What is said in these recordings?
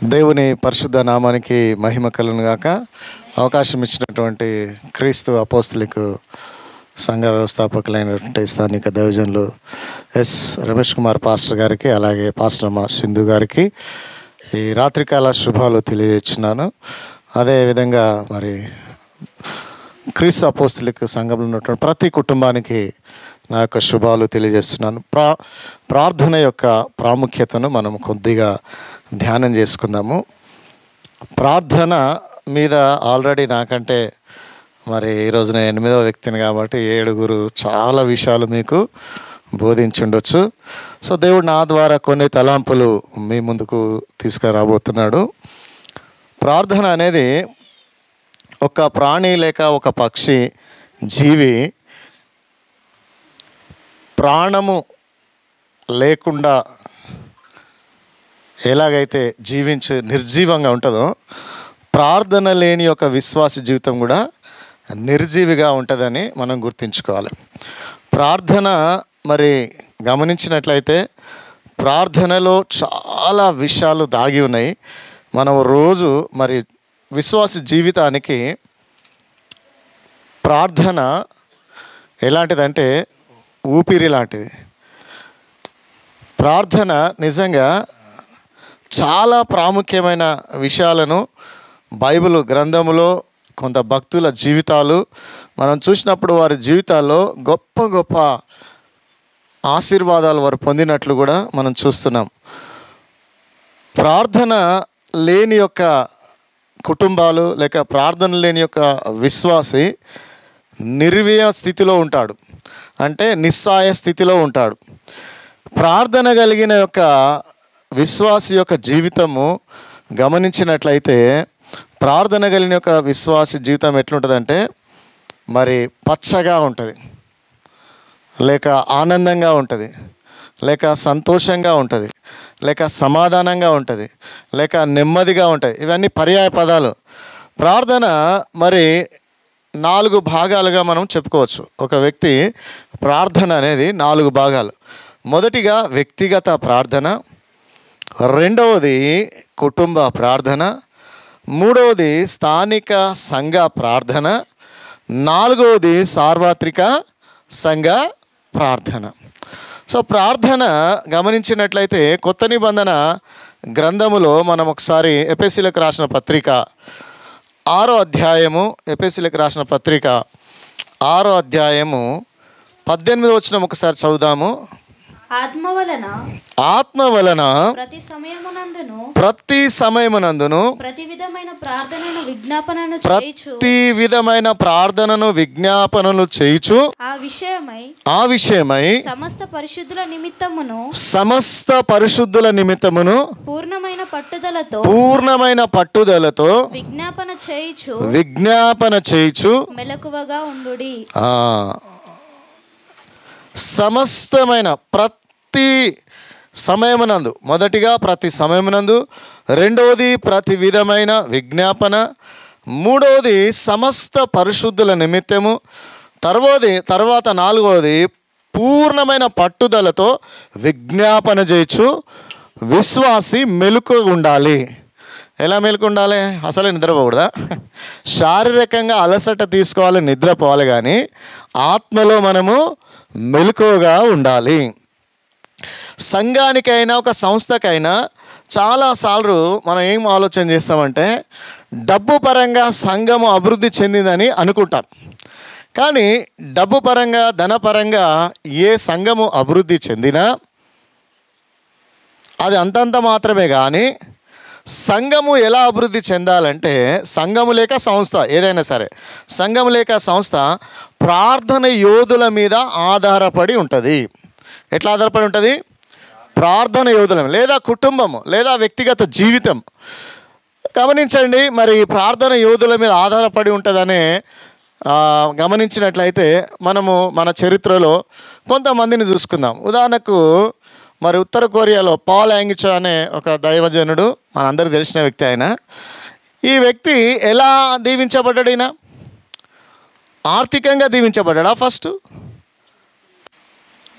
దేవుని పరిశుద్ధ నామానికి మహిమ కలును గాక అవకాశం ఇచ్చినటువంటి క్రీస్తు అపోస్తులకు సంఘ వ్యవస్థాపకులైనటువంటి స్థానిక దైవజనులు ఎస్ రమేష్ కుమార్ పాస్టర్ గారికి అలాగే పాస్టర్ మా సింధు గారికి ఈ రాత్రికాల శుభాలు తెలియజేస్తున్నాను అదేవిధంగా మరి క్రీస్తు అపోస్తులిక్ సంఘంలో ఉన్నటువంటి ప్రతి కుటుంబానికి నా యొక్క శుభాలు తెలియజేస్తున్నాను ప్రా ప్రార్థన యొక్క ప్రాముఖ్యతను మనం కొద్దిగా ధ్యానం చేసుకుందాము ప్రార్థన మీద ఆల్రెడీ నాకంటే మరి ఈరోజు నేను ఎనిమిదవ వ్యక్తిని కాబట్టి ఏడుగురు చాలా విషయాలు మీకు బోధించుండొచ్చు సో దేవుడు నా ద్వారా కొన్ని తలాంపులు మీ ముందుకు తీసుకురాబోతున్నాడు ప్రార్థన అనేది ఒక ప్రాణి లేక ఒక పక్షి జీవి ప్రాణము లేకుండా ఎలాగైతే జీవించి నిర్జీవంగా ఉంటుందో ప్రార్థన లేని ఒక విశ్వాస జీవితం కూడా నిర్జీవిగా ఉంటుందని మనం గుర్తుంచుకోవాలి ప్రార్థన మరి గమనించినట్లయితే ప్రార్థనలో చాలా విషయాలు దాగి ఉన్నాయి మనం రోజు మరి విశ్వాస జీవితానికి ప్రార్థన ఎలాంటిదంటే ఊపిరి లాంటిది ప్రార్థన నిజంగా చాలా ప్రాముఖ్యమైన విషయాలను బైబిల్ గ్రంథములో కొంత భక్తుల జీవితాలు మనం చూసినప్పుడు వారి జీవితాల్లో గొప్ప గొప్ప ఆశీర్వాదాలు వారు పొందినట్లు కూడా మనం చూస్తున్నాం ప్రార్థన లేని యొక్క కుటుంబాలు లేక ప్రార్థన లేని యొక్క విశ్వాసి నిర్వీయ స్థితిలో ఉంటాడు అంటే నిస్సాయ స్థితిలో ఉంటాడు ప్రార్థన కలిగిన యొక్క విశ్వాసి యొక్క జీవితము గమనించినట్లయితే ప్రార్థన కలిగిన యొక్క విశ్వాసి జీవితం ఎట్లుంటుందంటే మరి పచ్చగా ఉంటుంది లేక ఆనందంగా ఉంటుంది లేక సంతోషంగా ఉంటుంది లేక సమాధానంగా ఉంటుంది లేక నెమ్మదిగా ఉంటుంది ఇవన్నీ పర్యాయ పదాలు ప్రార్థన మరి నాలుగు భాగాలుగా మనం చెప్పుకోవచ్చు ఒక వ్యక్తి ప్రార్థన అనేది నాలుగు భాగాలు మొదటిగా వ్యక్తిగత ప్రార్థన రెండవది కుటుంబ ప్రార్థన మూడవది స్థానిక సంఘ ప్రార్థన నాలుగవది సార్వత్రిక సంఘ ప్రార్థన సో ప్రార్థన గమనించినట్లయితే కొత్త నిబంధన గ్రంథములో మనం ఒకసారి ఎపిసిలకు రాసిన పత్రిక ఆరో అధ్యాయము ఎపిసిలకు రాసిన పత్రిక ఆరో అధ్యాయము పద్దెనిమిది వచ్చిన ఒకసారి చదువుదాము ఆత్మ వలన ఆత్మ వలన ప్రతి సమయమునందును ప్రతి సమయమునందును ప్రతి విధమైన ప్రార్థనను విజ్ఞాపనను చేయుచు ప్రతి విధమైన ప్రార్థనను విజ్ఞాపనలు చేయుచు ఆ విషయమై ఆ విషయమై సమస్త పరిశుద్ధుల నిమిత్తమును సమస్త పరిశుద్ధుల నిమిత్తమును పూర్ణమైన పట్టుదలతో పూర్ణమైన పట్టుదలతో విజ్ఞాపన చేయుచు విజ్ఞాపన చేయుచు మెలకువగా ఉండుడి ఆ, సమస్తమైన ప్రతి సమయమునందు మొదటిగా ప్రతి సమయమునందు రెండవది ప్రతి విధమైన విజ్ఞాపన మూడవది సమస్త పరిశుద్ధుల నిమిత్తము తర్వాది తర్వాత నాలుగవది పూర్ణమైన పట్టుదలతో విజ్ఞాపన చేయొచ్చు విశ్వాసి మెలకు ఉండాలి ఎలా మెలకు ఉండాలి అసలే నిద్రపోకూడదా శారీరకంగా అలసట తీసుకోవాలి నిద్రపోవాలి కానీ ఆత్మలో మనము మెలకువగా ఉండాలి సంఘానికైనా ఒక సంస్థకైనా చాలాసార్లు మనం ఏం ఆలోచన చేస్తామంటే డబ్బు పరంగా సంఘము అభివృద్ధి చెందిందని అనుకుంటాం కానీ డబ్బు పరంగా ధనపరంగా ఏ సంఘము అభివృద్ధి చెందినా అది అంతంత మాత్రమే కానీ సంఘము ఎలా అభివృద్ధి చెందాలంటే సంఘము లేక సంస్థ ఏదైనా సరే సంఘము లేక సంస్థ ప్రార్థన యోధుల మీద ఆధారపడి ఉంటుంది ఎట్లా ఆధారపడి ఉంటుంది ప్రార్థన యోధుల మీద. లేదా కుటుంబము లేదా వ్యక్తిగత జీవితం గమనించండి మరి ప్రార్థన యోధుల మీద ఆధారపడి ఉంటుందనే ఆ, గమనించినట్లయితే మనము మన చరిత్రలో కొంతమందిని చూసుకుందాం ఉదాహరణకు మరి ఉత్తర కొరియాలో పాల్ యాంగిచో అనే ఒక దైవజనుడు మనందరికీ తెలిసిన వ్యక్తి ఆయన ఈ వ్యక్తి ఎలా దీవించబడ్డాడు ఈయన ఆర్థికంగా దీవించబడ్డా ఫస్ట్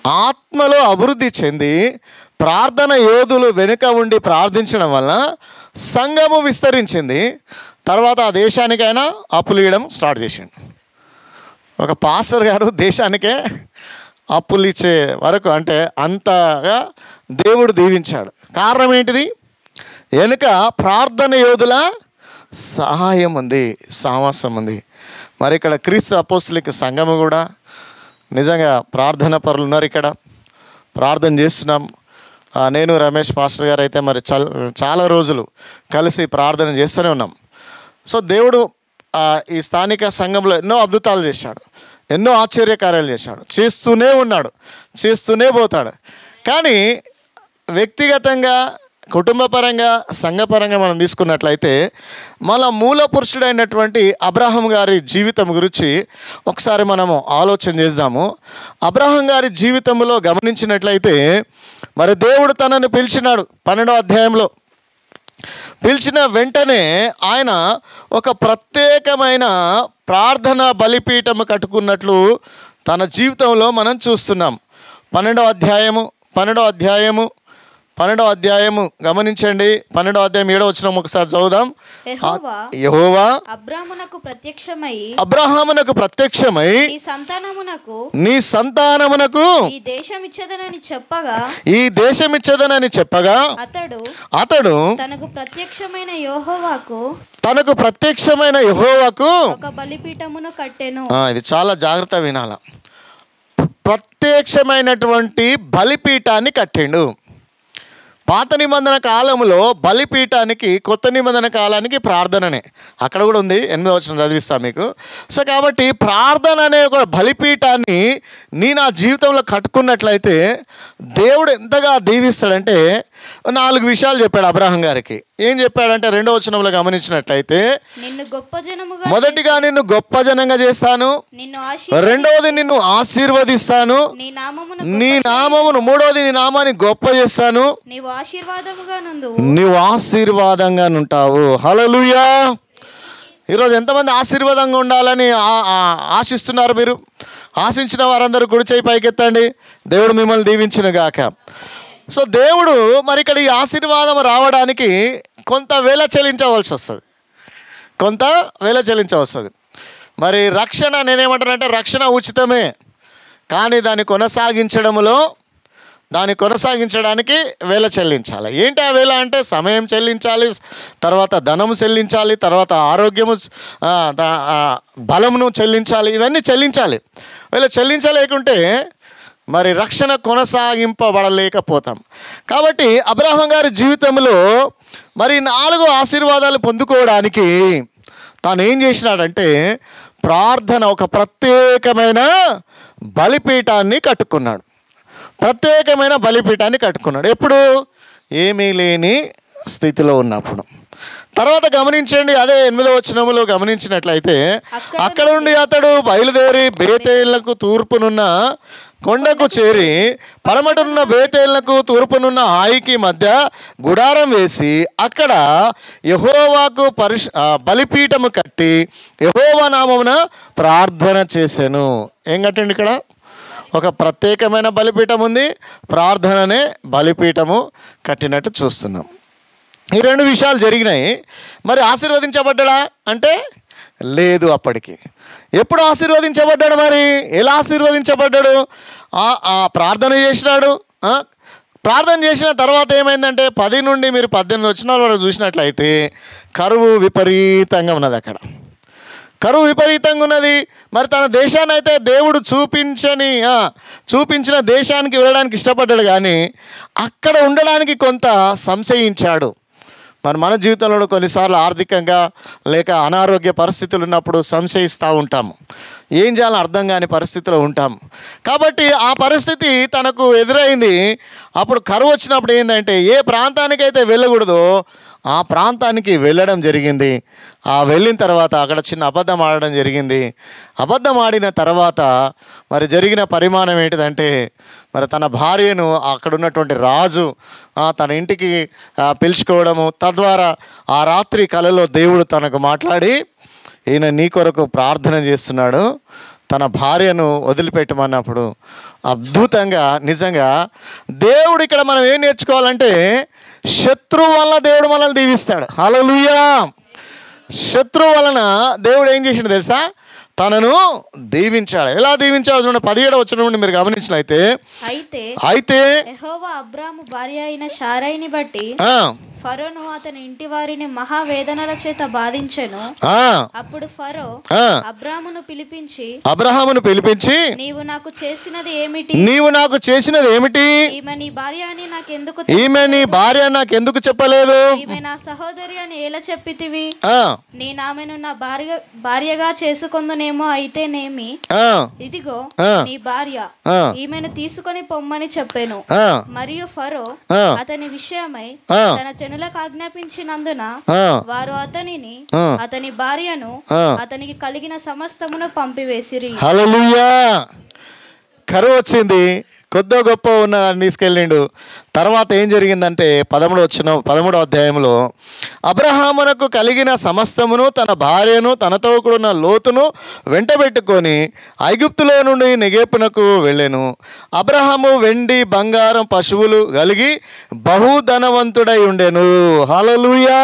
ఆత్మలో అభివృద్ధి చెంది ప్రార్థన యోధులు వెనుక ఉండి ప్రార్థించడం వలన సంఘము విస్తరించింది తర్వాత ఆ దేశానికైనా అప్పులు ఇవ్వడం స్టార్ట్ చేసిండు ఒక పాస్టర్ గారు దేశానికే అప్పులు ఇచ్చే వరకు అంటే అంతగా దేవుడు దీవించాడు కారణం ఏంటిది వెనుక ప్రార్థన యోధుల సహాయం ఉంది సామస్యం ఉంది మరి ఇక్కడ క్రీస్తు అపోస్తులిక సంఘము కూడా నిజంగా ప్రార్థన పరులు ఉన్నారు ఇక్కడ ప్రార్థన చేస్తున్నాం ఆ, నేను రమేష్ పాస్టర్ గారు అయితే మరి చల్ చాలా రోజులు కలిసి ప్రార్థన చేస్తూనే ఉన్నాం సో దేవుడు ఆ, ఈ స్థానిక సంఘంలో ఎన్నో అద్భుతాలు చేశాడు ఎన్నో ఆశ్చర్యకార్యాలు చేశాడు చేస్తూనే ఉన్నాడు చేస్తూనే పోతాడు కానీ వ్యక్తిగతంగా కుటుంబపరంగా సంఘపరంగా మనం తీసుకున్నట్లయితే మన మూల పురుషుడైనటువంటి అబ్రాహం గారి జీవితం గురించి ఒకసారి మనము ఆలోచన చేద్దాము అబ్రాహం గారి జీవితంలో గమనించినట్లయితే మరి దేవుడు తనను పిలిచినాడు పన్నెండో అధ్యాయంలో పిలిచిన వెంటనే ఆయన ఒక ప్రత్యేకమైన ప్రార్థన బలిపీఠము కట్టుకున్నట్లు తన జీవితంలో మనం చూస్తున్నాం పన్నెండవ అధ్యాయము పన్నెండవ అధ్యాయము పన్నెండవ అధ్యాయము గమనించండి పన్నెండవ అధ్యాయం ఏడవ వచ్చిన ఒకసారి చదువుదాం యెహోవా యహోవా అబ్రామునకు ప్రత్యక్షమై అబ్రహామునకు ప్రత్యక్షమై ఈ సంతానమునకు నీ సంతానమునకు ఈ దేశం ఇచ్చదనని చెప్పగా ఈ దేశమిచ్చదనని చెప్పగా అతడు అతడు తనకు ప్రత్యక్షమైన యోహోవాకు తనకు ప్రత్యక్షమైన యహోవాకు ఒక బలిపీఠమును కట్టెను ఆ, ఇది చాలా జాగ్రత్త వినాల ప్రత్యక్షమైనటువంటి బలిపీఠాన్ని కట్టిండు పాత నిబంధన కాలంలో బలిపీఠానికి కొత్త నిబంధన కాలానికి ప్రార్థననే అక్కడ కూడా ఉంది ఎనిమిదో వచ్చిన చదివిస్తా మీకు సో కాబట్టి ప్రార్థన అనే ఒక బలిపీఠాన్ని నీ నా జీవితంలో కట్టుకున్నట్లయితే దేవుడు ఎంతగా దీవిస్తాడంటే నాలుగు విషయాలు చెప్పాడు అబ్రాహం గారికి ఏం చెప్పాడంటే రెండో వచనంలో గమనించినట్లయితే నిన్ను గొప్ప జనముగా మొదటిగా నిన్ను గొప్ప జనంగా చేస్తాను నిన్ను ఆశీ రెండవది నిన్ను ఆశీర్వదిస్తాను నీ నామమును నీ నామమును మూడవది నీ నామాన్ని గొప్ప చేస్తాను నీవు ఆశీర్వాదముగా నందు నీవు ఆశీర్వాదంగా ఉంటావు హలలుయా ఈరోజు ఎంతమంది ఆశీర్వాదంగా ఉండాలని ఆ- ఆ- ఆశిస్తున్నారు మీరు ఆశించిన వారందరూ కుడి చేయి పైకెత్తండి దేవుడు మిమ్మల్ని దీవించిన గాక సో దేవుడు మరి ఇక్కడ ఈ ఆశీర్వాదం రావడానికి కొంత వేల చెల్లించవలసి వస్తుంది కొంత వేల చెల్లించవస్తుంది మరి రక్షణ నేనేమంటానంటే రక్షణ ఉచితమే కానీ దాన్ని కొనసాగించడంలో దాన్ని కొనసాగించడానికి వేల చెల్లించాలి ఏంటి ఆ వేల అంటే సమయం చెల్లించాలి తర్వాత ధనం చెల్లించాలి తర్వాత ఆరోగ్యము ఆ, ద- ఆ, బలమును చెల్లించాలి ఇవన్నీ చెల్లించాలి వీళ్ళు చెల్లించలేకుంటే మరి రక్షణ కొనసాగింపబడలేకపోతాం కాబట్టి అబ్రాహం గారి జీవితంలో మరి నాలుగు ఆశీర్వాదాలు పొందుకోవడానికి తాను ఏం చేసినాడంటే ప్రార్థన ఒక ప్రత్యేకమైన బలిపీఠాన్ని కట్టుకున్నాడు ప్రత్యేకమైన బలిపీఠాన్ని కట్టుకున్నాడు ఎప్పుడు ఏమీ లేని స్థితిలో ఉన్నప్పుడు తర్వాత గమనించండి అదే ఎనిమిదో వచనములో గమనించినట్లయితే అక్కడ నుండి అతడు బయలుదేరి బేతేళ్లకు తూర్పునున్న కొండకు చేరి పడమటనున్న బేతేళ్లకు తూర్పునున్న హాయికి మధ్య గుడారం వేసి అక్కడ యహోవాకు పరిష్ ఆ, బలిపీఠము కట్టి యహోవా నామమున ప్రార్థన చేశాను ఏం కట్టండి ఇక్కడ ఒక ప్రత్యేకమైన బలిపీఠం ఉంది ప్రార్థననే బలిపీఠము కట్టినట్టు చూస్తున్నాం ఈ రెండు విషయాలు జరిగినాయి మరి ఆశీర్వదించబడ్డా అంటే లేదు అప్పటికి ఎప్పుడు ఆశీర్వదించబడ్డాడు మరి ఎలా ఆశీర్వదించబడ్డాడు ఆ- ఆ ప్రార్థన చేసినాడు ఆ? ప్రార్థన చేసిన తర్వాత ఏమైందంటే పది నుండి మీరు పద్దెనిమిది వచ్చిన వరకు చూసినట్లయితే కరువు విపరీతంగా ఉన్నది అక్కడ కరువు విపరీతంగా ఉన్నది మరి తన దేశాన్ని అయితే దేవుడు చూపించని ఆ, చూపించిన దేశానికి వెళ్ళడానికి ఇష్టపడ్డాడు కానీ అక్కడ ఉండడానికి కొంత సంశయించాడు మరి మన జీవితంలో కూడా కొన్నిసార్లు ఆర్థికంగా లేక అనారోగ్య పరిస్థితులు ఉన్నప్పుడు సంశయిస్తూ ఉంటాము ఏం చేయాలో అర్థం కాని పరిస్థితిలో ఉంటాం కాబట్టి ఆ పరిస్థితి తనకు ఎదురైంది అప్పుడు కరువు వచ్చినప్పుడు ఏంటంటే ఏ ప్రాంతానికైతే వెళ్ళకూడదో ఆ ప్రాంతానికి వెళ్ళడం జరిగింది ఆ వెళ్ళిన తర్వాత అక్కడ చిన్న అబద్ధం ఆడడం జరిగింది అబద్ధం ఆడిన తర్వాత మరి జరిగిన పరిమాణం ఏంటిదంటే మరి తన భార్యను అక్కడ ఉన్నటువంటి రాజు ఆ, తన ఇంటికి ఆ, పిలుచుకోవడము తద్వారా ఆ రాత్రి కలలో దేవుడు తనకు మాట్లాడి ఈయన నీ కొరకు ప్రార్థన చేస్తున్నాడు తన భార్యను వదిలిపెట్టమన్నప్పుడు అద్భుతంగా నిజంగా దేవుడు ఇక్కడ మనం ఏం నేర్చుకోవాలంటే శత్రువు వల్ల దేవుడు మనల్ని దీవిస్తాడు హల్లెలూయా శత్రువు వలన దేవుడు ఏం చేసిండు తెలుసా తనను దీవించాడు ఎలా దీవించాడు చూడండి పదిహేడు వచ్చిన నుండి మీరు గమనించినైతే అయితే అయితే యెహోవా అబ్రాము భార్య అయిన షారైని బట్టి ఆ, ఫరోను అతని ఇంటి వారిని మహావేదనల చేత బాధించెను ఆ, అప్పుడు ఫరో ఆ. అబ్రామును పిలిపించి అబ్రహామును పిలిపించి నీవు నాకు చేసినది ఏమిటి నీవు నాకు చేసినది ఏమిటి ఈమె నీ భార్య అని నాకెందుకు ఈమె నీ భార్య నాకు ఎందుకు చెప్పలేదు ఈమె నా సహోదరి అని ఎలా చెప్పితివి ఆ, నేనామెను నా భార్య భార్యగా చేసుకుందునేమో అయితేనేమి ఆ, ఇదిగో ఆ. నీ భార్య ఆ. ఈమెను తీసుకొని పొమ్మని చెప్పాను ఆ, మరియు ఫరో ఆ. అతని విషయమై ఆ. తన జనులకు ఆజ్ఞాపించినందున ఆ. వారు అతనిని ఆ. అతని భార్యను ఆ. అతనికి కలిగిన సమస్తమును పంపివేసిరి హల్లెలూయా కరువు వచ్చింది కొద్దో గొప్ప ఉన్న తీసుకెళ్ళిండు తర్వాత ఏం జరిగిందంటే పదమూడు వచ్చిన పదమూడో అధ్యాయంలో అబ్రహామునకు కలిగిన సమస్తమును తన భార్యను తనతో కూడిన లోతును వెంటబెట్టుకొని ఐగుప్తులో నుండి నెగేపునకు వెళ్ళాను అబ్రహాము వెండి బంగారం పశువులు కలిగి బహుధనవంతుడై ఉండెను హల్లెలూయా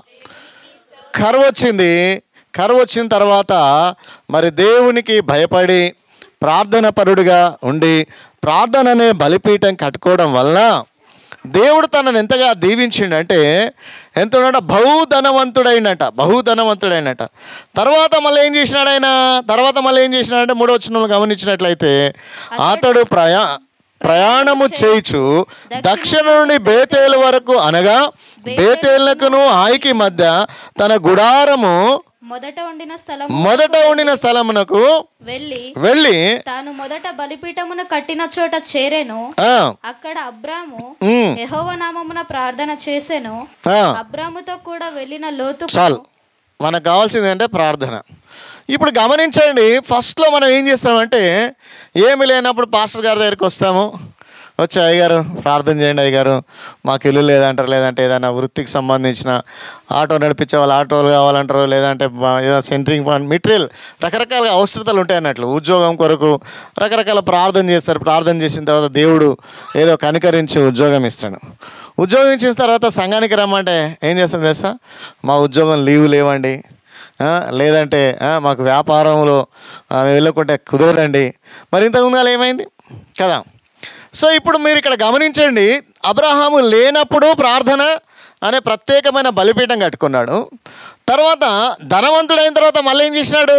కరువు వచ్చింది కరువు వచ్చిన తర్వాత మరి దేవునికి భయపడి ప్రార్థన పరుడుగా ఉండి ప్రార్థన అనే బలిపీఠం కట్టుకోవడం వల్ల దేవుడు తనను ఎంతగా దీవించిండంటే ఎంత ఉన్నాడ బహుధనవంతుడైనట బహుధనవంతుడైనట తర్వాత మళ్ళీ ఏం చేసినాడు ఆయన తర్వాత మళ్ళీ ఏం చేసినాడంటే మూడో వచ్చిన గమనించినట్లయితే అతడు ప్రయా ప్రయాణము చేయుచు దక్షిణ నుండి బేతేలు వరకు అనగా బేతేళ్లకును ఆయికి మధ్య తన గుడారము మొదట ఉండిన స్థలం మొదట ఉండిన స్థలమునకు వెళ్ళి వెళ్ళి తాను మొదట బలిపీఠమును కట్టిన చోట చేరెను ఆ, అక్కడ అబ్రాము ఉమ్, యెహోవ నామమున ప్రార్థన చేసెను ఆ, అబ్రాముతో కూడా వెళ్ళిన లోతు చాలు మనకు కావాల్సింది అంటే ప్రార్థన ఇప్పుడు గమనించండి ఫస్ట్లో మనం ఏం చేస్తామంటే ఏమి లేనప్పుడు పాస్టర్ గారి దగ్గరికి వస్తాము వచ్చి అయ్యగారు ప్రార్థన చేయండి అయ్యగారు మాకు ఇల్లు లేదంటారు లేదంటే ఏదైనా వృత్తికి సంబంధించిన ఆటో నడిపించే వాళ్ళు ఆటోలు కావాలంటారు లేదంటే మా- ఏదైనా సెంటరింగ్ ఫండ్ మెటీరియల్ రకరకాల అవసరతలు ఉంటాయి అన్నట్లు ఉద్యోగం కొరకు రకరకాల ప్రార్థన చేస్తారు ప్రార్థన చేసిన తర్వాత దేవుడు ఏదో కనికరించి ఉద్యోగం ఇస్తాడు ఉద్యోగం ఇచ్చిన తర్వాత సంఘానికి రమ్మంటే ఏం చేస్తాను తెలుసా మా ఉద్యోగం లీవ్ లేవండి ఆ, లేదంటే ఆ, మాకు వ్యాపారంలో ఆ, వెళ్ళకుంటే కుదరదండి మరి ఇంతకుముందు ఏమైంది కదా సో ఇప్పుడు మీరు ఇక్కడ గమనించండి అబ్రహాము లేనప్పుడు ప్రార్థన అనే ప్రత్యేకమైన బలిపీఠం కట్టుకున్నాడు తర్వాత ధనవంతుడైన తర్వాత మళ్ళీ ఏం చేసినాడు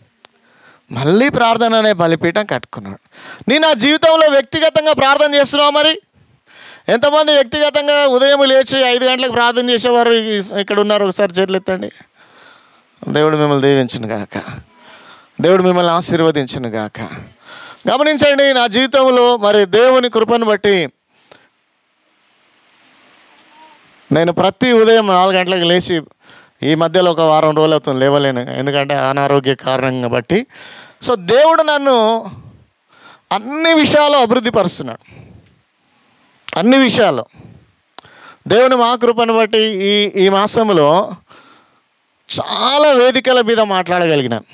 మళ్ళీ ప్రార్థన అనే బలిపీఠం కట్టుకున్నాడు నేను నా జీవితంలో వ్యక్తిగతంగా ప్రార్థన చేస్తున్నావా మరి ఎంతమంది వ్యక్తిగతంగా ఉదయం లేచి ఐదు గంటలకు ప్రార్థన చేసేవారు ఈ- ఇక్కడ ఉన్నారు ఒకసారి చేతులు ఎత్తండి దేవుడు మిమ్మల్ని దీవించును గాక దేవుడు మిమ్మల్ని ఆశీర్వదించును గాక గమనించండి నా జీవితంలో మరి దేవుని కృపను బట్టి నేను ప్రతి ఉదయం నాలుగు గంటలకు లేచి ఈ మధ్యలో ఒక వారం రోజులు అవుతుంది లేవలేను ఎందుకంటే అనారోగ్య కారణంగా బట్టి సో దేవుడు నన్ను అన్ని విషయాలు అభివృద్ధి పరుస్తున్నాడు అన్ని విషయాలు దేవుని మా కృపను బట్టి ఈ ఈ మాసంలో చాలా వేదికల మీద మాట్లాడగలిగినాను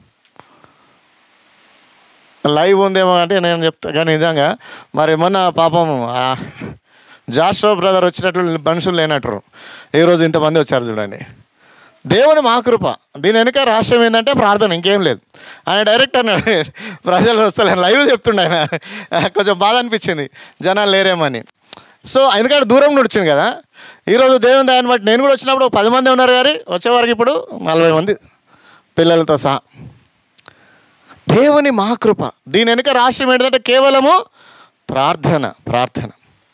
లైవ్ ఉందేమో అంటే నేను చెప్తా కానీ నిజంగా మరి మొన్న పాపం ఆ జాషువా బ్రదర్ వచ్చినట్లు మనుషులు లేనట్టు ఈరోజు ఇంతమంది వచ్చారు చూడండి దేవుని మా కృప దీని వెనుక రాష్ట్రం ఏంటంటే ప్రార్థన ఇంకేం లేదు ఆయన డైరెక్ట్ అన్నాడు ప్రజలు వస్తలేను లైవ్ చెప్తుండే ఆయన కొంచెం బాధ అనిపించింది జనాలు లేరేమని సో ఎందుకంటే దూరం నుండి వచ్చింది కదా ఈరోజు దేవుని దాన్ని బట్టి నేను కూడా వచ్చినప్పుడు ఒక పది మంది ఉన్నారు కానీ వచ్చేవారికి ఇప్పుడు నలభై మంది పిల్లలతో సహా దేవుని మహాకృప దీని వెనుక రాష్ట్రం ఏంటంటే కేవలము ప్రార్థన ప్రార్థన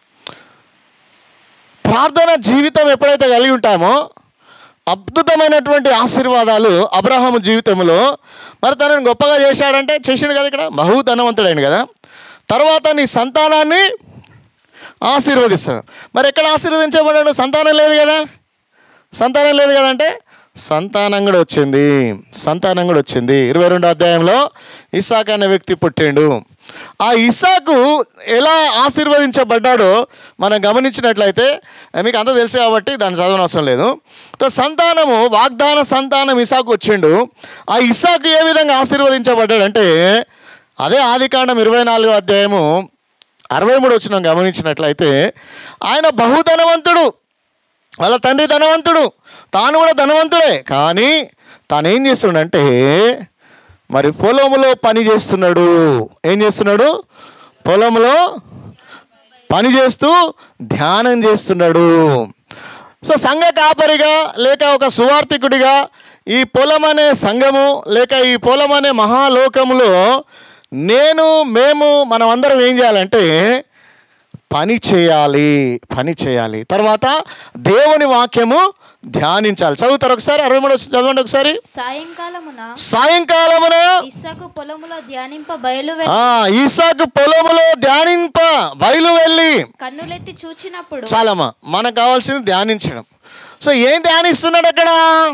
ప్రార్థన జీవితం ఎప్పుడైతే కలిగి ఉంటామో అద్భుతమైనటువంటి ఆశీర్వాదాలు అబ్రహాము జీవితంలో మరి తనని గొప్పగా చేశాడంటే చేసిండు కదా ఇక్కడ బహు ధనవంతుడైన కదా తర్వాత నీ సంతానాన్ని ఆశీర్వదిస్తాడు మరి ఎక్కడ ఆశీర్వదించబడ్డాడు సంతానం లేదు కదా సంతానం లేదు కదంటే సంతానం కూడా వచ్చింది సంతానం కూడా వచ్చింది ఇరవై రెండో అధ్యాయంలో ఇసాక్ అనే వ్యక్తి పుట్టిండు ఆ ఇస్సాకు ఎలా ఆశీర్వదించబడ్డాడో మనం గమనించినట్లయితే మీకు అంతా తెలుసు కాబట్టి దాన్ని చదవనవసరం లేదు తో సంతానము వాగ్దాన సంతానం ఇసాకు వచ్చిండు ఆ ఇస్సాకు ఏ విధంగా ఆశీర్వదించబడ్డాడంటే అదే ఆదికాండం ఇరవై నాలుగో అధ్యాయము అరవై మూడు వచ్చిన గమనించినట్లయితే ఆయన బహుధనవంతుడు వాళ్ళ తండ్రి ధనవంతుడు తాను కూడా ధనవంతుడే కానీ తాను ఏం చేస్తున్నాడంటే మరి పొలంలో పని చేస్తున్నాడు ఏం చేస్తున్నాడు పొలంలో పని చేస్తూ ధ్యానం చేస్తున్నాడు సో సంఘ కాపరిగా లేక ఒక సువార్థికుడిగా ఈ పొలం అనే సంఘము లేక ఈ పొలం అనే మహాలోకములో నేను మేము మనం అందరం ఏం చేయాలంటే పని చేయాలి పని చేయాలి తర్వాత దేవుని వాక్యము ధ్యానించాలి చదువుతారు ఒకసారి అరవై మూడు వచ్చి చదవండి ఒకసారి సాయంకాలమున సాయంకాలమున ఇస్సాకు పొలములో ధ్యానింప బయలు ఆ, ఈసాకు పొలములో ధ్యానింప బయలు వెళ్ళి కన్నులెత్తి చూచినప్పుడు చాలమ్మా మనకు కావాల్సింది ధ్యానించడం సో ఏం ధ్యానిస్తున్నాడు అక్కడ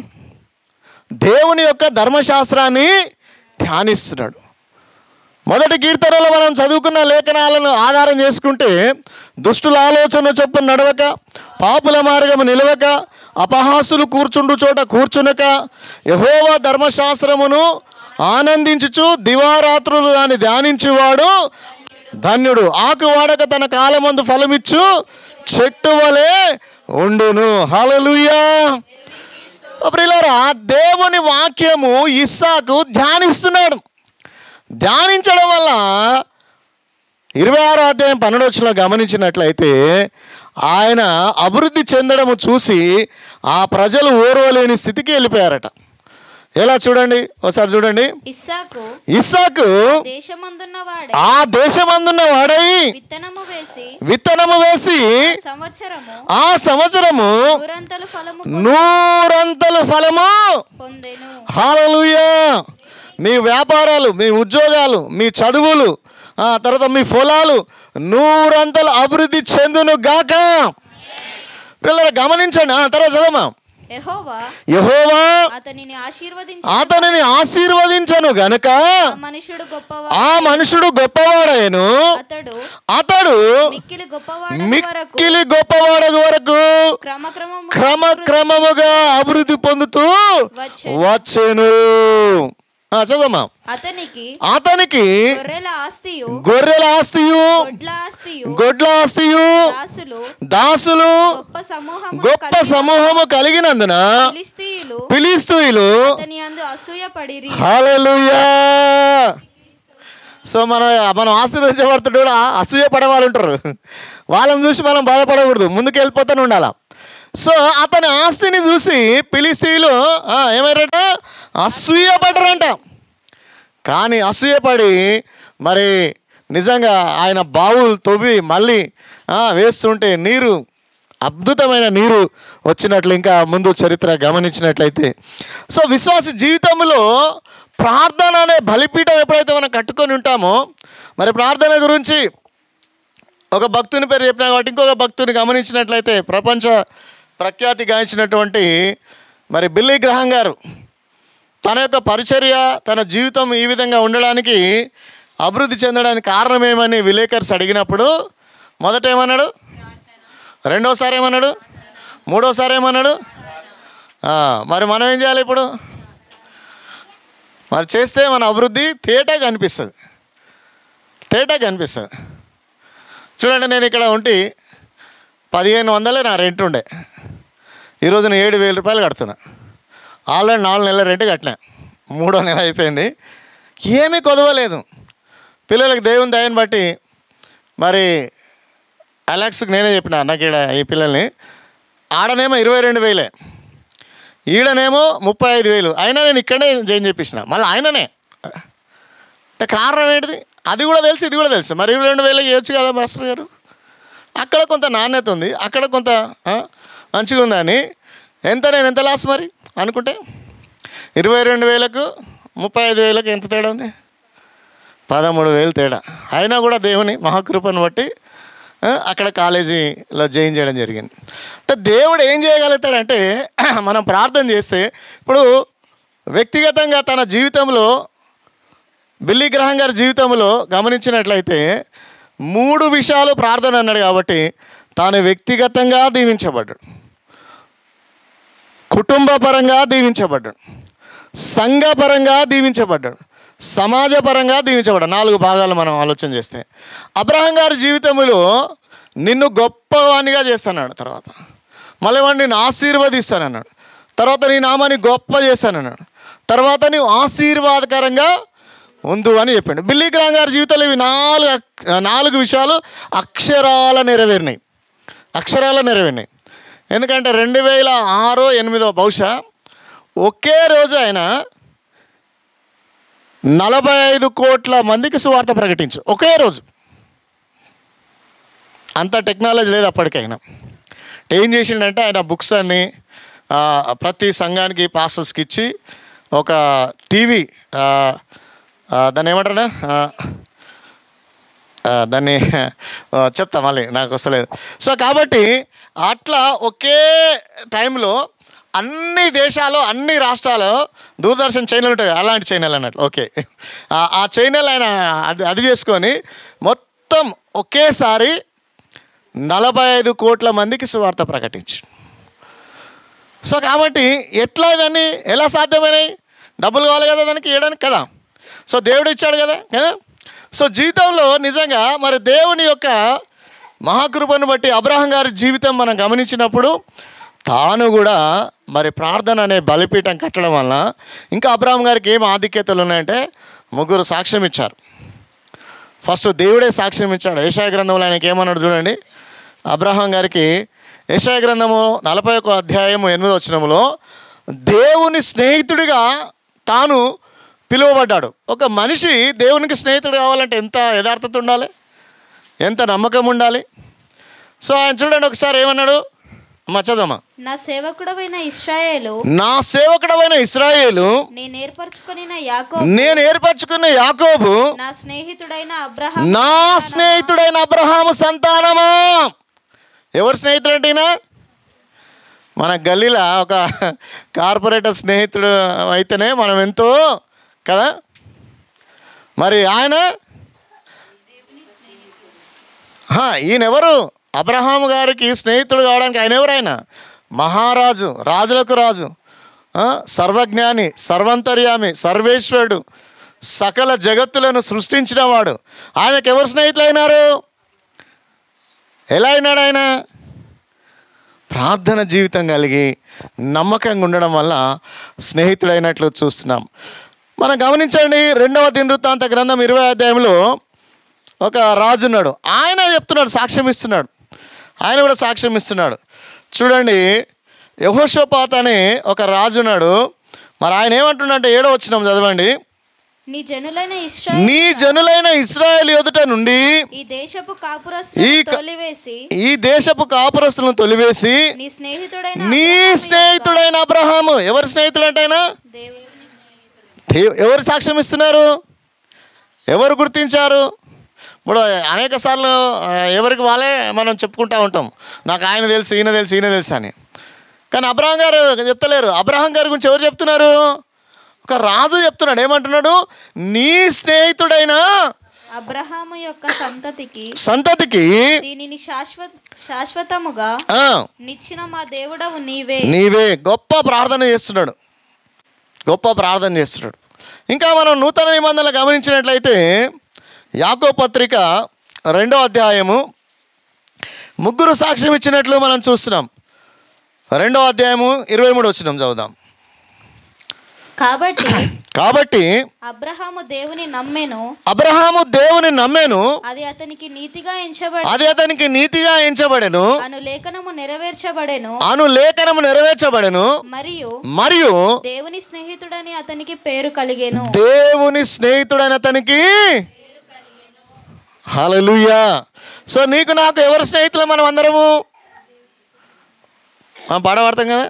దేవుని యొక్క ధర్మశాస్త్రాన్ని ధ్యానిస్తున్నాడు మొదటి కీర్తనలో మనం చదువుకున్న లేఖనాలను ఆధారం చేసుకుంటే దుష్టుల ఆలోచన చొప్పున నడవక పాపుల మార్గము నిలవక అపహాసులు కూర్చుండు చోట కూర్చునక యహోవా ధర్మశాస్త్రమును ఆనందించుచు దివారాత్రులు దాన్ని ధ్యానించువాడు ధన్యుడు ఆకు వాడక తన కాలమందు ఫలమిచ్చు చెట్టు వలె ఉండును హల్లెలూయా ప్రియులారా దేవుని వాక్యము ఇస్సాకు ధ్యానిస్తున్నాడు ధ్యానించడం వల్ల ఇరవై ఆరో అధ్యాయం పన్నెండు వచ్చిన గమనించినట్లయితే ఆయన అభివృద్ధి చెందడము చూసి ఆ ప్రజలు ఓర్వలేని స్థితికి వెళ్ళిపోయారట ఎలా చూడండి ఒకసారి చూడండి ఇస్సాకు ఇస్సాకు దేశమందున్న వాడే ఆ దేశమందున్న వాడై విత్తనము వేసి విత్తనము వేసి సంవత్సరము ఆ సంవత్సరము నూరంతలు ఫలము నూరంతల ఫలము పొందెను హాలలుయా మీ వ్యాపారాలు మీ ఉద్యోగాలు మీ చదువులు ఆ తర్వాత మీ పొలాలు నూరంతలు అభివృద్ధి చెందును గాక పిల్లలు గమనించండి ఆ తర్వాత చదవమా యెహోవా యహోవా అతనిని ఆశీర్వదించి అతనిని ఆశీర్వదించను గనుక ఆ మనుషుడు గొప్పవాడు ఆ మనుషుడు గొప్పవాడైను అతడు అతడు మిక్కిలి గొప్పవాడు వరకు మిక్కిలి గొప్పవాడగు వరకు క్రమక్రమము క్రమక్రమముగా అభివృద్ధి పొందుతూ వచ్చెను. వచ్చెను ఆ, చదవమ్మా అతనికి అతనికి గొర్రెల ఆస్తియు గొర్రెల ఆస్తియు గొడ్ల ఆస్తియు గొడ్ల ఆస్తియు దాసులు దాసులు గొప్ప సమూహము గొప్ప సమూహము కలిగినందున ఫిలిస్తీయులు ఫిలిస్తీయులు అతని అందు అసూయ పడిరి హల్లెలూయా సో మన మనం ఆస్తి తెచ్చబడుతుంటే కూడా అసూయ పడేవాళ్ళు ఉంటారు వాళ్ళని చూసి మనం బాధపడకూడదు ముందుకు వెళ్ళిపోతూనే ఉండాల సో అతని ఆస్తిని చూసి ఫిలిస్తీయులు ఆ, ఏమయ్యారట అసూయ పడ్డరంట కానీ అసూయపడి మరి నిజంగా ఆయన బావులు తవ్వి మళ్ళీ ఆ, వేస్తుంటే నీరు అద్భుతమైన నీరు వచ్చినట్లు ఇంకా ముందు చరిత్ర గమనించినట్లయితే సో విశ్వాస జీవితంలో ప్రార్థన అనే బలిపీఠం ఎప్పుడైతే మనం కట్టుకొని ఉంటామో మరి ప్రార్థన గురించి ఒక భక్తుని పేరు చెప్పినా కాబట్టి ఇంకొక భక్తుని గమనించినట్లయితే ప్రపంచ ప్రఖ్యాతి గాంచినటువంటి మరి బిల్లీ గ్రహం గారు తన యొక్క పరిచర్య తన జీవితం ఈ విధంగా ఉండడానికి అభివృద్ధి చెందడానికి కారణం ఏమని విలేకర్స్ అడిగినప్పుడు మొదట ఏమన్నాడు రెండోసారి ఏమన్నాడు మూడోసారి ఏమన్నాడు ఆ, మరి మనం ఏం చేయాలి ఇప్పుడు మరి చేస్తే మన అభివృద్ధి తేటగా కనిపిస్తుంది తేటగా కనిపిస్తుంది చూడండి నేను ఇక్కడ ఉండి పదిహేను వందలే నా రెంట్ ఉండే ఈరోజు నేను ఏడు వేల రూపాయలు కడుతున్నా ఆల్రెడీ నాలుగు నెలల రెంట్ కట్టినా మూడో నెల అయిపోయింది ఏమీ కొదవలేదు పిల్లలకు దేవుని దయని బట్టి మరి అలెక్స్కి నేనే చెప్పిన నాకు ఈడ ఈ పిల్లల్ని ఆడనేమో ఇరవై రెండు వేలే ఈడనేమో ముప్పై ఐదు వేలు అయినా నేను ఇక్కడనే జాయిన్ చేపించిన మళ్ళీ ఆయననే అంటే కారణం ఏంటిది అది కూడా తెలుసు ఇది కూడా తెలుసు మరి ఇరవై రెండు వేలు ఇవ్వచ్చు కదా మాస్టర్ గారు అక్కడ కొంత నాణ్యత ఉంది అక్కడ కొంత ఆ, మంచిగా ఉందని ఎంత నేను ఎంత లాస్ మరి అనుకుంటే ఇరవై రెండు వేలకు ముప్పై ఐదు వేలకు ఎంత తేడా ఉంది పదమూడు వేలు తేడా అయినా కూడా దేవుని మహాకృపను బట్టి ఆ, అక్కడ కాలేజీలో జాయిన్ చేయడం జరిగింది అంటే దేవుడు ఏం చేయగలుగుతాడంటే మనం ప్రార్థన చేస్తే ఇప్పుడు వ్యక్తిగతంగా తన జీవితంలో బిల్లీ గ్రహం గారి జీవితంలో గమనించినట్లయితే మూడు విషయాలు ప్రార్థన అన్నాడు కాబట్టి తాను వ్యక్తిగతంగా దీవించబడ్డాడు కుటుంబపరంగా దీవించబడ్డాడు సంఘపరంగా దీవించబడ్డాడు సమాజపరంగా దీవించబడ్డాడు నాలుగు భాగాలు మనం ఆలోచన చేస్తే అబ్రహం గారి జీవితంలో నిన్ను గొప్పవానిగా చేస్తానన్నాడు తర్వాత మళ్ళీ వాడు నేను ఆశీర్వదిస్తానన్నాడు తర్వాత నీ నామాన్ని గొప్ప చేస్తానన్నాడు తర్వాత నీవు ఆశీర్వాదకరంగా ఉందు అని చెప్పాడు బిల్లీ గ్రామ్ గారి జీవితంలో ఇవి నాలుగు అక్- నాలుగు విషయాలు అక్షరాల నెరవేరినాయి అక్షరాల నెరవేరినాయి ఎందుకంటే రెండు వేల ఆరు ఎనిమిదో బహుశా ఒకే రోజు ఆయన నలభై ఐదు కోట్ల మందికి సువార్త ప్రకటించు ఒకే రోజు అంత టెక్నాలజీ లేదు అప్పటికైనా ఏం చేసిండంటే ఆయన బుక్స్ అన్ని ఆ, ప్రతి సంఘానికి పాస్టర్స్కి ఇచ్చి ఒక టీవీ ఆ, ఆ, దాన్ని ఏమంటారా ఆ, ఆ, దాన్ని ఆ, చెప్తా మళ్ళీ నాకు వస్తలేదు సో కాబట్టి అట్లా ఒకే టైంలో అన్ని దేశాలు అన్ని రాష్ట్రాలు దూరదర్శన్ ఛానల్ ఉంటుంది అలాంటి ఛానల్ అన్నట్టు ఓకే ఆ- ఆ ఛానల్ ఆయన అది అది చేసుకొని మొత్తం ఒకేసారి నలభై ఐదు కోట్ల మందికి సువార్త ప్రకటించి సో కాబట్టి ఎట్లా ఇవన్నీ ఎలా సాధ్యమైనాయి డబ్బులు కావాలి కదా దానికి ఇవ్వడానికి కదా సో దేవుడు ఇచ్చాడు కదా కదా సో జీవితంలో నిజంగా మరి దేవుని యొక్క మహాకృపను బట్టి అబ్రహం గారి జీవితం మనం గమనించినప్పుడు తాను కూడా మరి ప్రార్థన అనే బలిపీఠం కట్టడం వల్ల ఇంకా అబ్రహం గారికి ఏం ఆధిక్యతలు ఉన్నాయంటే ముగ్గురు సాక్ష్యం ఇచ్చారు ఫస్ట్ దేవుడే సాక్ష్యం ఇచ్చాడు ఏషాయ గ్రంథంలో ఆయనకి ఏమన్నాడు చూడండి అబ్రహాం గారికి ఏషాయ గ్రంథము నలభై ఒక అధ్యాయము ఎనిమిది వచనములో దేవుని స్నేహితుడిగా తాను పిలువబడ్డాడు ఒక మనిషి దేవునికి స్నేహితుడు కావాలంటే ఎంత యథార్థత ఉండాలి ఎంత నమ్మకం ఉండాలి సో ఆయన చూడండి ఒకసారి ఏమన్నాడు అమ్మ చదవమ్మా నా సేవకుడవైన ఇస్రాయేలు నా సేవకుడమైన ఇస్రాయేలు నేను ఏర్పరచుకొనిన యాకో నేను ఏర్పరచుకున్న యాకోబు నా స్నేహితుడైన అబ్రహాం నా స్నేహితుడైన అబ్రహాము సంతానమా ఎవరు స్నేహితుడు అంటే ఈయన? మన గల్లీలో ఒక కార్పొరేటర్ స్నేహితుడు అయితేనే మనం ఎంతో కదా మరి ఆయన హా, ఈయన ఎవరు అబ్రహాం గారికి స్నేహితుడు కావడానికి ఆయన ఎవరు ఆయన మహారాజు రాజులకు రాజు ఆ, సర్వజ్ఞాని సర్వంతర్యామి సర్వేశ్వరుడు సకల జగత్తులను సృష్టించినవాడు ఆయనకు ఎవరు స్నేహితులు అయినారు ఎలా అయినాడు ఆయన ప్రార్థన జీవితం కలిగి నమ్మకంగా ఉండడం వల్ల స్నేహితుడైనట్లు చూస్తున్నాం మనం గమనించండి రెండవ దినవృత్తాంత గ్రంథం ఇరవై అధ్యాయంలో ఒక రాజు ఉన్నాడు ఆయన చెప్తున్నాడు సాక్ష్యం ఇస్తున్నాడు ఆయన కూడా సాక్ష్యం ఇస్తున్నాడు చూడండి యహోషోపాత్ అనే ఒక రాజు ఉన్నాడు మరి ఆయన ఏమంటున్నాడంటే ఏడో వచ్చినాం చదవండి నీ జనులైన ఇస్రాయేల్ నీ జనులైన ఇస్రాయేల్ ఎదుట నుండి ఈ దేశపు ఈ కాపురస్తులను క- తొలివేసి ఈ దేశపు కాపురస్తులను తొలివేసి నీ స్నేహితుడైన నీ అబ్రహాము యొక్క స్నేహితుడైన అబ్రహాము ఎవరి స్నేహితుడు అంటే ఆయన దేవుని దేవ్- ఎవరు సాక్ష్యం ఇస్తున్నారు ఎవరు గుర్తించారు ఇప్పుడు అనేక సార్లు ఆ, ఎవరికి వాళ్ళే మనం చెప్పుకుంటూ ఉంటాం నాకు ఆయన తెలుసు ఈయన తెలుసు ఈయన తెలుసు అని కానీ అబ్రహం గారు చెప్తలేరు అబ్రహం గారి గురించి ఎవరు చెప్తున్నారు ఒక రాజు చెప్తున్నాడు ఏమంటున్నాడు నీ స్నేహితుడైన అబ్రహాము యొక్క సంతతికి సంతతికి దీనిని శాశ్వత శాశ్వతముగా ఆ, నిచ్చిన మా దేవుడవు నీవే నీవే గొప్ప ప్రార్థన చేస్తున్నాడు గొప్ప ప్రార్థన చేస్తున్నాడు ఇంకా మనం నూతన నిబంధనలు గమనించినట్లయితే యాకో పత్రిక రెండో అధ్యాయము ముగ్గురు సాక్ష్యం ఇచ్చినట్లు మనం చూస్తున్నాం రెండో అధ్యాయము ఇరవై మూడు వచ్చినాం చదువుదాం కాబట్టి కాబట్టి అబ్రహాము దేవుని నమ్మెను అబ్రహాము దేవుని నమ్మాను అది అతనికి నీతిగా ఎంచబడి అది అతనికి నీతిగా ఎంచబడెను అను లేఖనము నెరవేర్చబడెను అను లేఖనము నెరవేర్చబడెను మరియు మరియు దేవుని స్నేహితుడని అతనికి పేరు కలిగెను దేవుని స్నేహితుడైన అతనికి హల్లెలూయా సో నీకు నాకు ఎవరు స్నేహితులు మనం అందరము మనం పాట పాడతాం కదా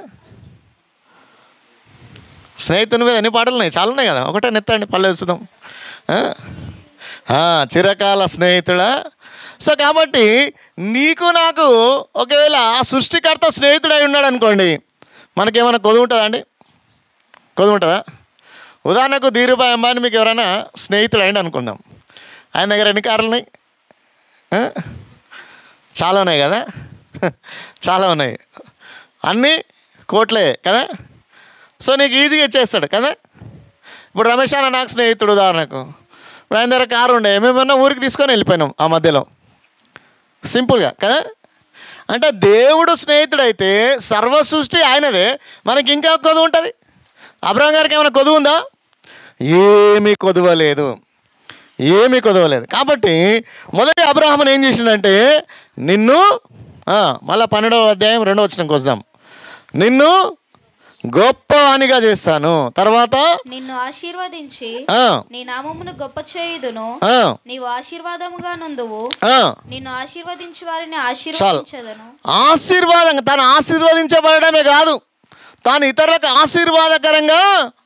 స్నేహితుని మీద ఎన్ని పాటలు ఉన్నాయి చాలా ఉన్నాయి కదా ఒకటే నెత్తండి పల్లె చూద్దాం ఆ? ఆ, చిరకాల స్నేహితుడా సో కాబట్టి నీకు నాకు ఒకవేళ ఆ సృష్టికర్త స్నేహితుడై ఉన్నాడు అనుకోండి మనకేమైనా కొదువు ఉంటుందా అండి కొదువు ఉంటుందా ఉదాహరణకు ధీరుభాయ్ అంబానీ మీకు ఎవరైనా స్నేహితుడు అయింది అనుకుందాం ఆయన దగ్గర ఎన్ని కార్లు ఉన్నాయి ఆ? చాలా ఉన్నాయి కదా చాలా ఉన్నాయి అన్నీ కోట్లే కదా సో నీకు ఈజీగా ఇచ్చేస్తాడు కదా ఇప్పుడు రమేష్ అన్న నాకు స్నేహితుడు ఉదాహరణకు ఇప్పుడు ఆయన దగ్గర కారు ఉండే మేమన్నా ఊరికి తీసుకొని వెళ్ళిపోయినాం ఆ మధ్యలో సింపుల్గా కదా అంటే దేవుడు స్నేహితుడైతే సర్వ సృష్టి ఆయనదే మనకి ఇంకా కొదువు ఉంటుంది అబ్రహం గారికి ఏమైనా కొదువు ఉందా ఏమీ కొదువలేదు ఏమీ కుదవలేదు కాబట్టి మొదటి అబ్రాహ్మణ్ ఏం చేసిండంటే నిన్ను ఆ, మళ్ళా పన్నెండవ అధ్యాయం రెండవ వచ్చినకి వద్దాం నిన్ను గొప్పవానిగా చేస్తాను తర్వాత నిన్ను ఆశీర్వదించి ఆ, నీ నామమును గొప్ప చేయుదును ఆ, నీవు ఆశీర్వాదముగా నందువు ఆ, నిన్ను ఆశీర్వదించి వారిని ఆశీర్వదించదను ఆశీర్వాదంగా తను ఆశీర్వదించబడమే కాదు తాను ఇతరులకు ఆశీర్వాదకరంగా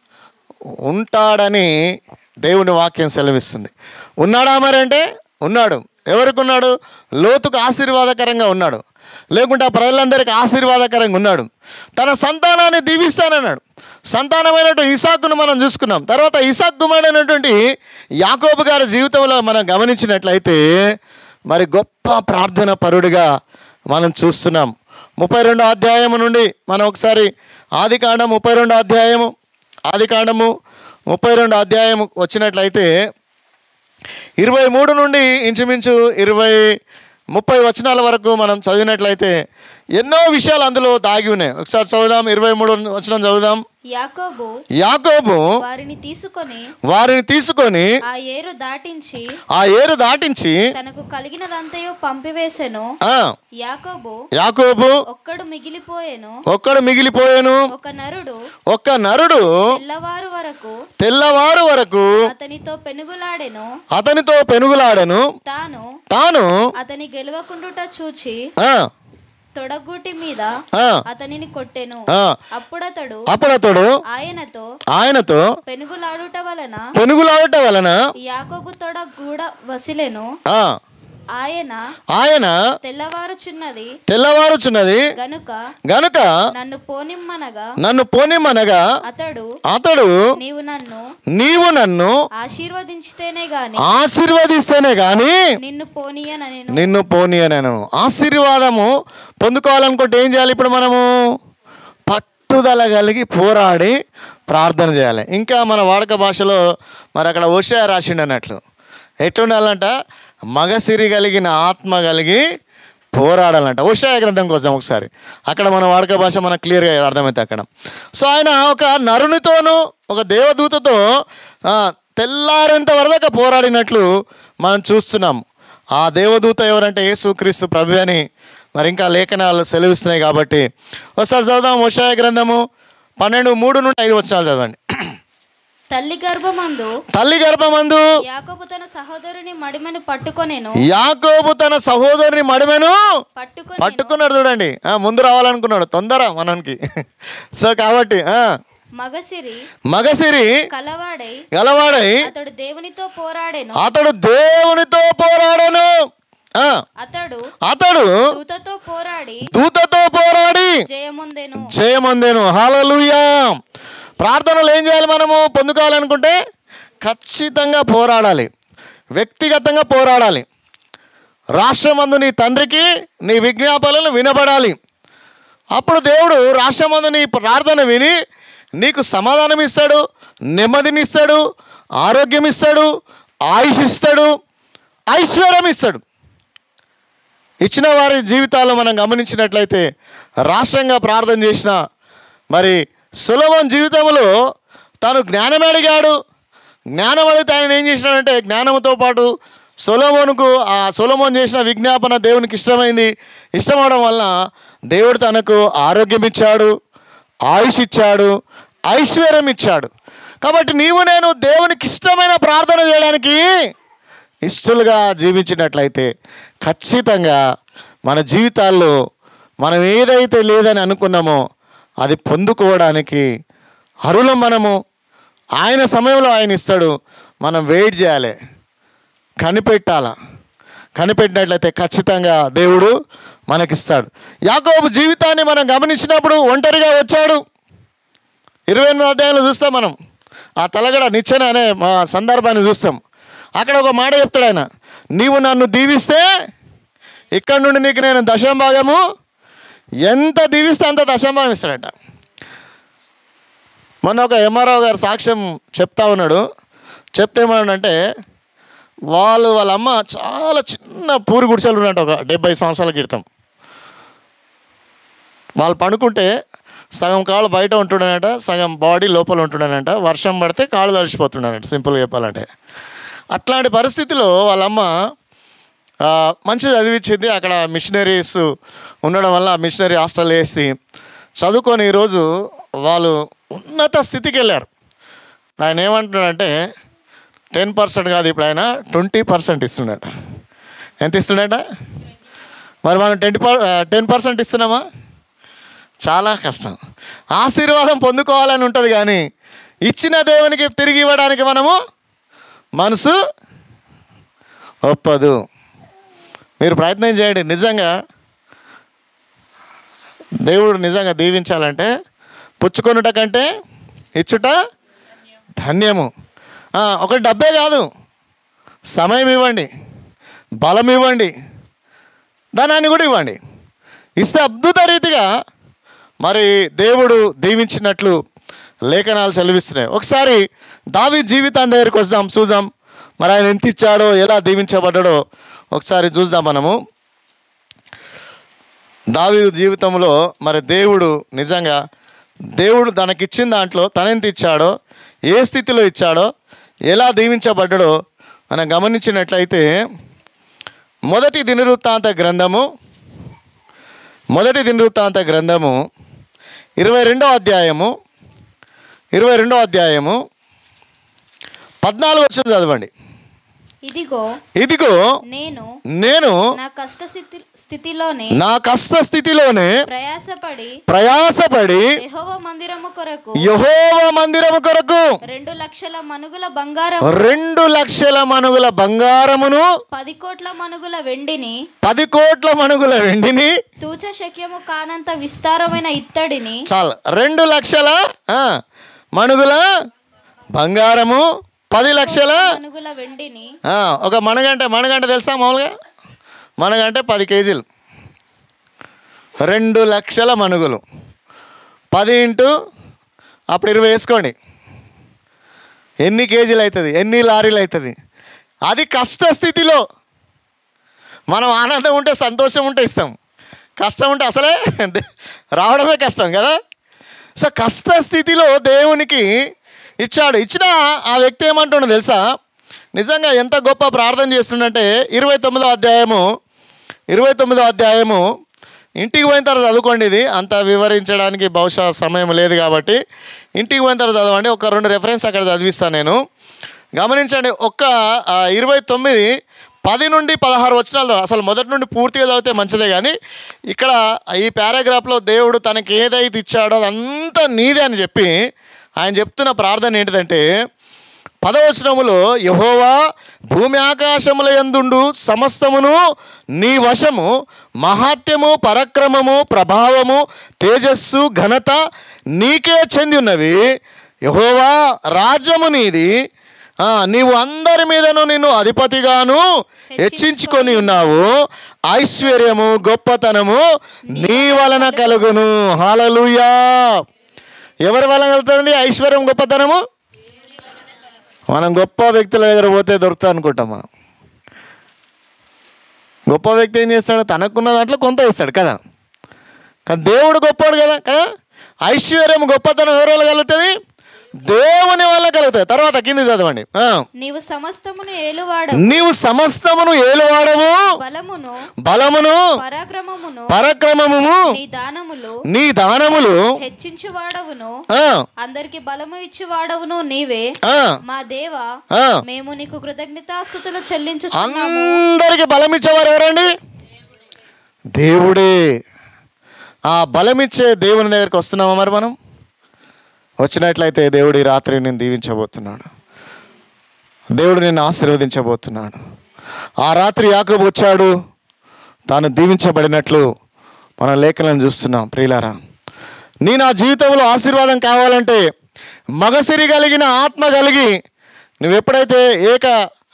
ఉంటాడని దేవుని వాక్యం సెలవిస్తుంది ఉన్నాడా మరి అంటే ఉన్నాడు ఎవరికి ఉన్నాడు లోతుకు ఆశీర్వాదకరంగా ఉన్నాడు లేకుంటే ఆ ప్రజలందరికీ ఆశీర్వాదకరంగా ఉన్నాడు తన సంతానాన్ని దీవిస్తానన్నాడు సంతానమైనటువంటి ఇసాకును మనం చూసుకున్నాం తర్వాత ఇసాక్ కుమారుడైనటువంటి యాకోబు గారి జీవితంలో మనం గమనించినట్లయితే మరి గొప్ప ప్రార్థన పరుడిగా మనం చూస్తున్నాం ముప్పై రెండో అధ్యాయము నుండి మనం ఒకసారి ఆది కాండం ముప్పై రెండో అధ్యాయము ఆది కాండము ముప్పై రెండో అధ్యాయం వచ్చినట్లయితే ఇరవై మూడు నుండి ఇంచుమించు ఇరవై ముప్పై వచనాల వరకు మనం చదివినట్లయితే ఎన్నో విషయాలు అందులో దాగి ఉన్నాయి ఒకసారి చదువుదాం ఇరవై మూడు వచనం చదువుదాం యాకోబు యాకోబు వారిని తీసుకొని వారిని తీసుకొని ఆ ఏరు దాటించి ఆ ఏరు దాటించి తనకు కలిగినదంతయో పంపివేసెను ఆ, యాకోబు యాకోబు ఒక్కడు మిగిలిపోయెను ఒక్కడు మిగిలిపోయాను ఒక నరుడు ఒక్క నరుడు తెల్లవారు వరకు తెల్లవారు వరకు అతనితో పెనుగులాడెను అతనితో పెనుగులాడను తాను తాను అతని గెలవకుండుట చూచి ఆ, తొడగూటి మీద ఆ, అతనిని కొట్టెను ఆ. అప్పుడతడు అప్పుడతడు ఆయనతో ఆయనతో పెనుగులాడుట వలన పెనుగులాడట వలన యాకోబు తొడ గూడ వసిలెను ఆ, ఆయన ఆయన తెల్లవారుచున్నది తెల్లవారుచున్నది గనుక గనుక నన్ను పోనిమ్మనగా నన్ను పోనిమ్మనగా అతడు అతడు నీవు నన్ను నీవు నన్ను ఆశీర్వదించితేనే గాని ఆశీర్వదిస్తేనే గాని నిన్ను పోనీయనని నిన్ను పోనీ నేను ఆశీర్వాదము పొందుకోవాలనుకుంటే ఏం చేయాలి ఇప్పుడు మనము పట్టుదల కలిగి పోరాడి ప్రార్థన చేయాలి ఇంకా మన వాడక భాషలో మరి అక్కడ ఓషా రాసిండు అన్నట్లు ఎట్లుండాలంట మగసిరి కలిగిన ఆత్మ కలిగి పోరాడాలంట ఓషాయ గ్రంథం కోసం ఒకసారి అక్కడ మన వాడక భాష మనకు క్లియర్గా అర్థమైతే అక్కడ సో ఆయన ఒక నరునితోనూ ఒక దేవదూతతో ఆ, తెల్లారేంత వరదాకా పోరాడినట్లు మనం చూస్తున్నాం ఆ దేవదూత ఎవరంటే యేసుక్రీస్తు ప్రభు అని మరి ఇంకా లేఖనాలు సెలవిస్తున్నాయి కాబట్టి ఒకసారి చదువుదాం ఓషాయ గ్రంథము పన్నెండు మూడు నుండి ఐదు వచ్చాలు చదవండి తల్లి గర్భమందు తల్లి గర్భమందు యాకోబు తన సహోదరుని మడిమను పట్టుకొనేను యాకోబు తన సహోదరుని మడిమెను పట్టుకొని పట్టుకున్నాడు చూడండి ఆ, ముందు రావాలనుకున్నాడు తొందర మనకి సో కాబట్టి ఆ, మగసిరి మగసిరి కలవాడై గలవాడై అతడు దేవునితో పోరాడెను అతడు దేవునితో పోరాడను ఆ, అతడు అతడు దూతతో పోరాడి దూతతో పోరాడి జయముందెను చేయమందేను హాలలుయా ప్రార్థనలు ఏం చేయాలి మనము పొందుకోవాలనుకుంటే ఖచ్చితంగా పోరాడాలి వ్యక్తిగతంగా పోరాడాలి రాష్ట్రమందు నీ తండ్రికి నీ విజ్ఞాపనలు వినబడాలి అప్పుడు దేవుడు రాష్ట్రమందు నీ ప్రార్థన విని నీకు సమాధానం ఇస్తాడు నెమ్మదిని ఇస్తాడు ఆరోగ్యం ఇస్తాడు ఆయుష్ ఇస్తాడు ఐశ్వర్యం ఇస్తాడు ఇచ్చిన వారి జీవితాల్లో మనం గమనించినట్లయితే రాష్ట్రంగా ప్రార్థన చేసిన మరి సులభం జీవితంలో తాను జ్ఞానం అడిగాడు జ్ఞానం అడిగితే ఆయన ఏం చేసినాడంటే జ్ఞానంతో పాటు సొలమోనుకు ఆ సొలమోన్ చేసిన విజ్ఞాపన దేవునికి ఇష్టమైంది ఇష్టమవడం వలన దేవుడు తనకు ఆరోగ్యం ఇచ్చాడు ఆయుష్ ఇచ్చాడు ఐశ్వర్యం ఇచ్చాడు కాబట్టి నీవు నేను దేవునికి ఇష్టమైన ప్రార్థన చేయడానికి ఇష్టలుగా జీవించినట్లయితే ఖచ్చితంగా మన జీవితాల్లో మనం ఏదైతే లేదని అనుకున్నామో అది పొందుకోవడానికి అరులం మనము ఆయన సమయంలో ఆయన ఇస్తాడు మనం వెయిట్ చేయాలి కనిపెట్టాల కనిపెట్టినట్లయితే ఖచ్చితంగా దేవుడు మనకిస్తాడు యాకోబు జీవితాన్ని మనం గమనించినప్పుడు ఒంటరిగా వచ్చాడు ఇరవై ఎనిమిది అధ్యాయంలో చూస్తాం మనం ఆ తలగడ నిచ్చెన అనే మా సందర్భాన్ని చూస్తాం అక్కడ ఒక మాట చెప్తాడు ఆయన నీవు నన్ను దీవిస్తే ఇక్కడ నుండి నీకు నేను దశంభాగము ఎంత దీవిస్తే అంత దశంభాగం ఇస్తాడట మొన్న ఒక ఎంఆర్ఓ గారు సాక్ష్యం చెప్తా ఉన్నాడు చెప్తే ఏమన్నాడంటే వాళ్ళు వాళ్ళ అమ్మ చాలా చిన్న పూరి గుడిసెలు ఉన్నట్టు ఒక డెబ్బై సంవత్సరాల క్రితం వాళ్ళు పడుకుంటే సగం కాళ్ళు బయట ఉంటుండనట సగం బాడీ లోపల ఉంటుండనంట వర్షం పడితే కాళ్ళు తడిచిపోతుండనట సింపుల్గా చెప్పాలంటే అట్లాంటి పరిస్థితిలో వాళ్ళమ్మ ఆ, మంచి చదివించింది అక్కడ మిషనరీస్ ఉండడం వల్ల మిషనరీ హాస్టల్ వేసి చదువుకొని ఈరోజు వాళ్ళు ఉన్నత స్థితికి వెళ్ళారు ఆయన ఏమంటున్నాడంటే టెన్ పర్సెంట్ కాదు ఇప్పుడు ఆయన ట్వంటీ పర్సెంట్ ఇస్తున్నాడట ఎంత ఇస్తున్నాడట మరి మనం టెన్ పర్ టెన్ పర్సెంట్ ఇస్తున్నామా చాలా కష్టం ఆశీర్వాదం పొందుకోవాలని ఉంటుంది కానీ ఇచ్చిన దేవునికి తిరిగి ఇవ్వడానికి మనము మనసు ఒప్పదు మీరు ప్రయత్నం చేయండి నిజంగా దేవుడు నిజంగా దీవించాలంటే పుచ్చుకొనుట కంటే ఇచ్చుట ధన్యము ఆ, ఒక డబ్బే కాదు సమయం ఇవ్వండి బలం ఇవ్వండి ధనాన్ని కూడా ఇవ్వండి ఇస్తే అద్భుత రీతిగా మరి దేవుడు దీవించినట్లు లేఖనాలు సెలవిస్తున్నాయి ఒకసారి దావి జీవితాన్ని దగ్గరికి వద్దాం చూద్దాం మరి ఆయన ఎంత ఇచ్చాడో ఎలా దీవించబడ్డాడో ఒకసారి చూద్దాం మనము దావి జీవితంలో మరి దేవుడు నిజంగా దేవుడు తనకిచ్చిన దాంట్లో తనెంత ఇచ్చాడో ఏ స్థితిలో ఇచ్చాడో ఎలా దీవించబడ్డాడో మనం గమనించినట్లయితే మొదటి దినవృత్తాంత గ్రంథము మొదటి దినవృత్తాంత గ్రంథము ఇరవై రెండో అధ్యాయము ఇరవై రెండో అధ్యాయము పద్నాలుగు వచ్చిన చదవండి ఇదిగో ఇదిగో నేను నేను నా కష్ట స్థితి స్థితిలోనే నా కష్ట స్థితిలోనే ప్రయాసపడి ప్రయాసపడి యెహోవా మందిరము కొరకు యహోవ మందిరము కొరకు రెండు లక్షల మనుగుల బంగారం రెండు లక్షల మనుగుల బంగారమును పది కోట్ల మనుగుల వెండిని పది కోట్ల మనుగుల వెండిని తూచ శక్యము కానంత విస్తారమైన ఇత్తడిని చాలు రెండు లక్షల ఆ, మణుగుల బంగారము పది లక్షల మనుగుల వెండిని ఆ, ఒక మణగంట మణగంట తెలుసా మామూలుగా మణగంటే పది కేజీలు రెండు లక్షల మణుగులు పది ఇంటూ అప్పుడు ఇరవై వేసుకోండి ఎన్ని కేజీలు అవుతుంది ఎన్ని లారీలు అవుతుంది అది కష్ట స్థితిలో మనం ఆనందం ఉంటే సంతోషం ఉంటే ఇస్తాం కష్టం ఉంటే అసలే రావడమే కష్టం కదా సో కష్ట స్థితిలో దేవునికి ఇచ్చాడు ఇచ్చిన ఆ వ్యక్తి ఏమంటుండో తెలుసా నిజంగా ఎంత గొప్ప ప్రార్థన చేస్తుండంటే ఇరవై తొమ్మిదో అధ్యాయము ఇరవై తొమ్మిదో అధ్యాయము ఇంటికి పోయిన తర్వాత చదువుకోండి ఇది అంత వివరించడానికి బహుశా సమయం లేదు కాబట్టి ఇంటికి పోయిన తర్వాత చదవండి ఒక రెండు రెఫరెన్స్ అక్కడ చదివిస్తాను నేను గమనించండి ఒక్క ఆ, ఇరవై తొమ్మిది పది నుండి పదహారు వచనాలు అసలు మొదటి నుండి పూర్తిగా చదివితే మంచిదే కానీ ఇక్కడ ఈ పారాగ్రాఫ్లో దేవుడు తనకి ఏదైతే ఇచ్చాడో అదంతా నీదే అని చెప్పి ఆయన చెప్తున్న ప్రార్థన ఏంటిదంటే పదవచనములో యహోవా భూమి ఆకాశముల యందుండు సమస్తమును నీ వశము మహాత్యము పరక్రమము ప్రభావము తేజస్సు ఘనత నీకే చెంది ఉన్నవి యహోవా రాజ్యము నీది ఆ, నీవు అందరి మీదను నిన్ను అధిపతిగాను హెచ్చించుకొని ఉన్నావు ఐశ్వర్యము గొప్పతనము నీ వలన కలుగును హాలలుయా ఎవరి వలన కలుగుతుంది ఐశ్వర్యం గొప్పతనము మనం గొప్ప వ్యక్తుల దగ్గర పోతే దొరుకుతా అనుకుంటాం మనం గొప్ప వ్యక్తి ఏం చేస్తాడు తనకున్న దాంట్లో కొంత ఇస్తాడు కదా కానీ దేవుడు గొప్పవాడు కదా కదా ఐశ్వర్యం గొప్పతనం ఎవరి వల్ల కలుగుతుంది దేవుని వల్ల కలుగుతుంది తర్వాత కింది చదవండి ఆ. నీవు సమస్తమును ఏలువాడు నీవు సమస్తమును ఏలువాడవు బలమును బలమును పరాక్రమమును పరక్రమమును నీ దానములు నీ దానములు హెచ్చించువాడవును ఆ, అందరికి బలము ఇచ్చువాడవును నీవే ఆ, మా దేవా ఆ. మేము నీకు కృతజ్ఞతాస్థుతులు చెల్లించుచున్నాము అందరికి బలం ఇచ్చేవారు ఎవరండి దేవుడే ఆ బలమిచ్చే దేవుని దగ్గరికి వస్తున్నామా మరి మనం వచ్చినట్లయితే దేవుడు ఈ రాత్రి నేను దీవించబోతున్నాడు దేవుడు నిన్ను ఆశీర్వదించబోతున్నాడు ఆ రాత్రి యాకోబు వచ్చాడు తాను దీవించబడినట్లు మనం లేఖలను చూస్తున్నాం ప్రియులారా నీ నా జీవితంలో ఆశీర్వాదం కావాలంటే మగసిరి కలిగిన ఆత్మ కలిగి నువ్వు ఎప్పుడైతే ఏక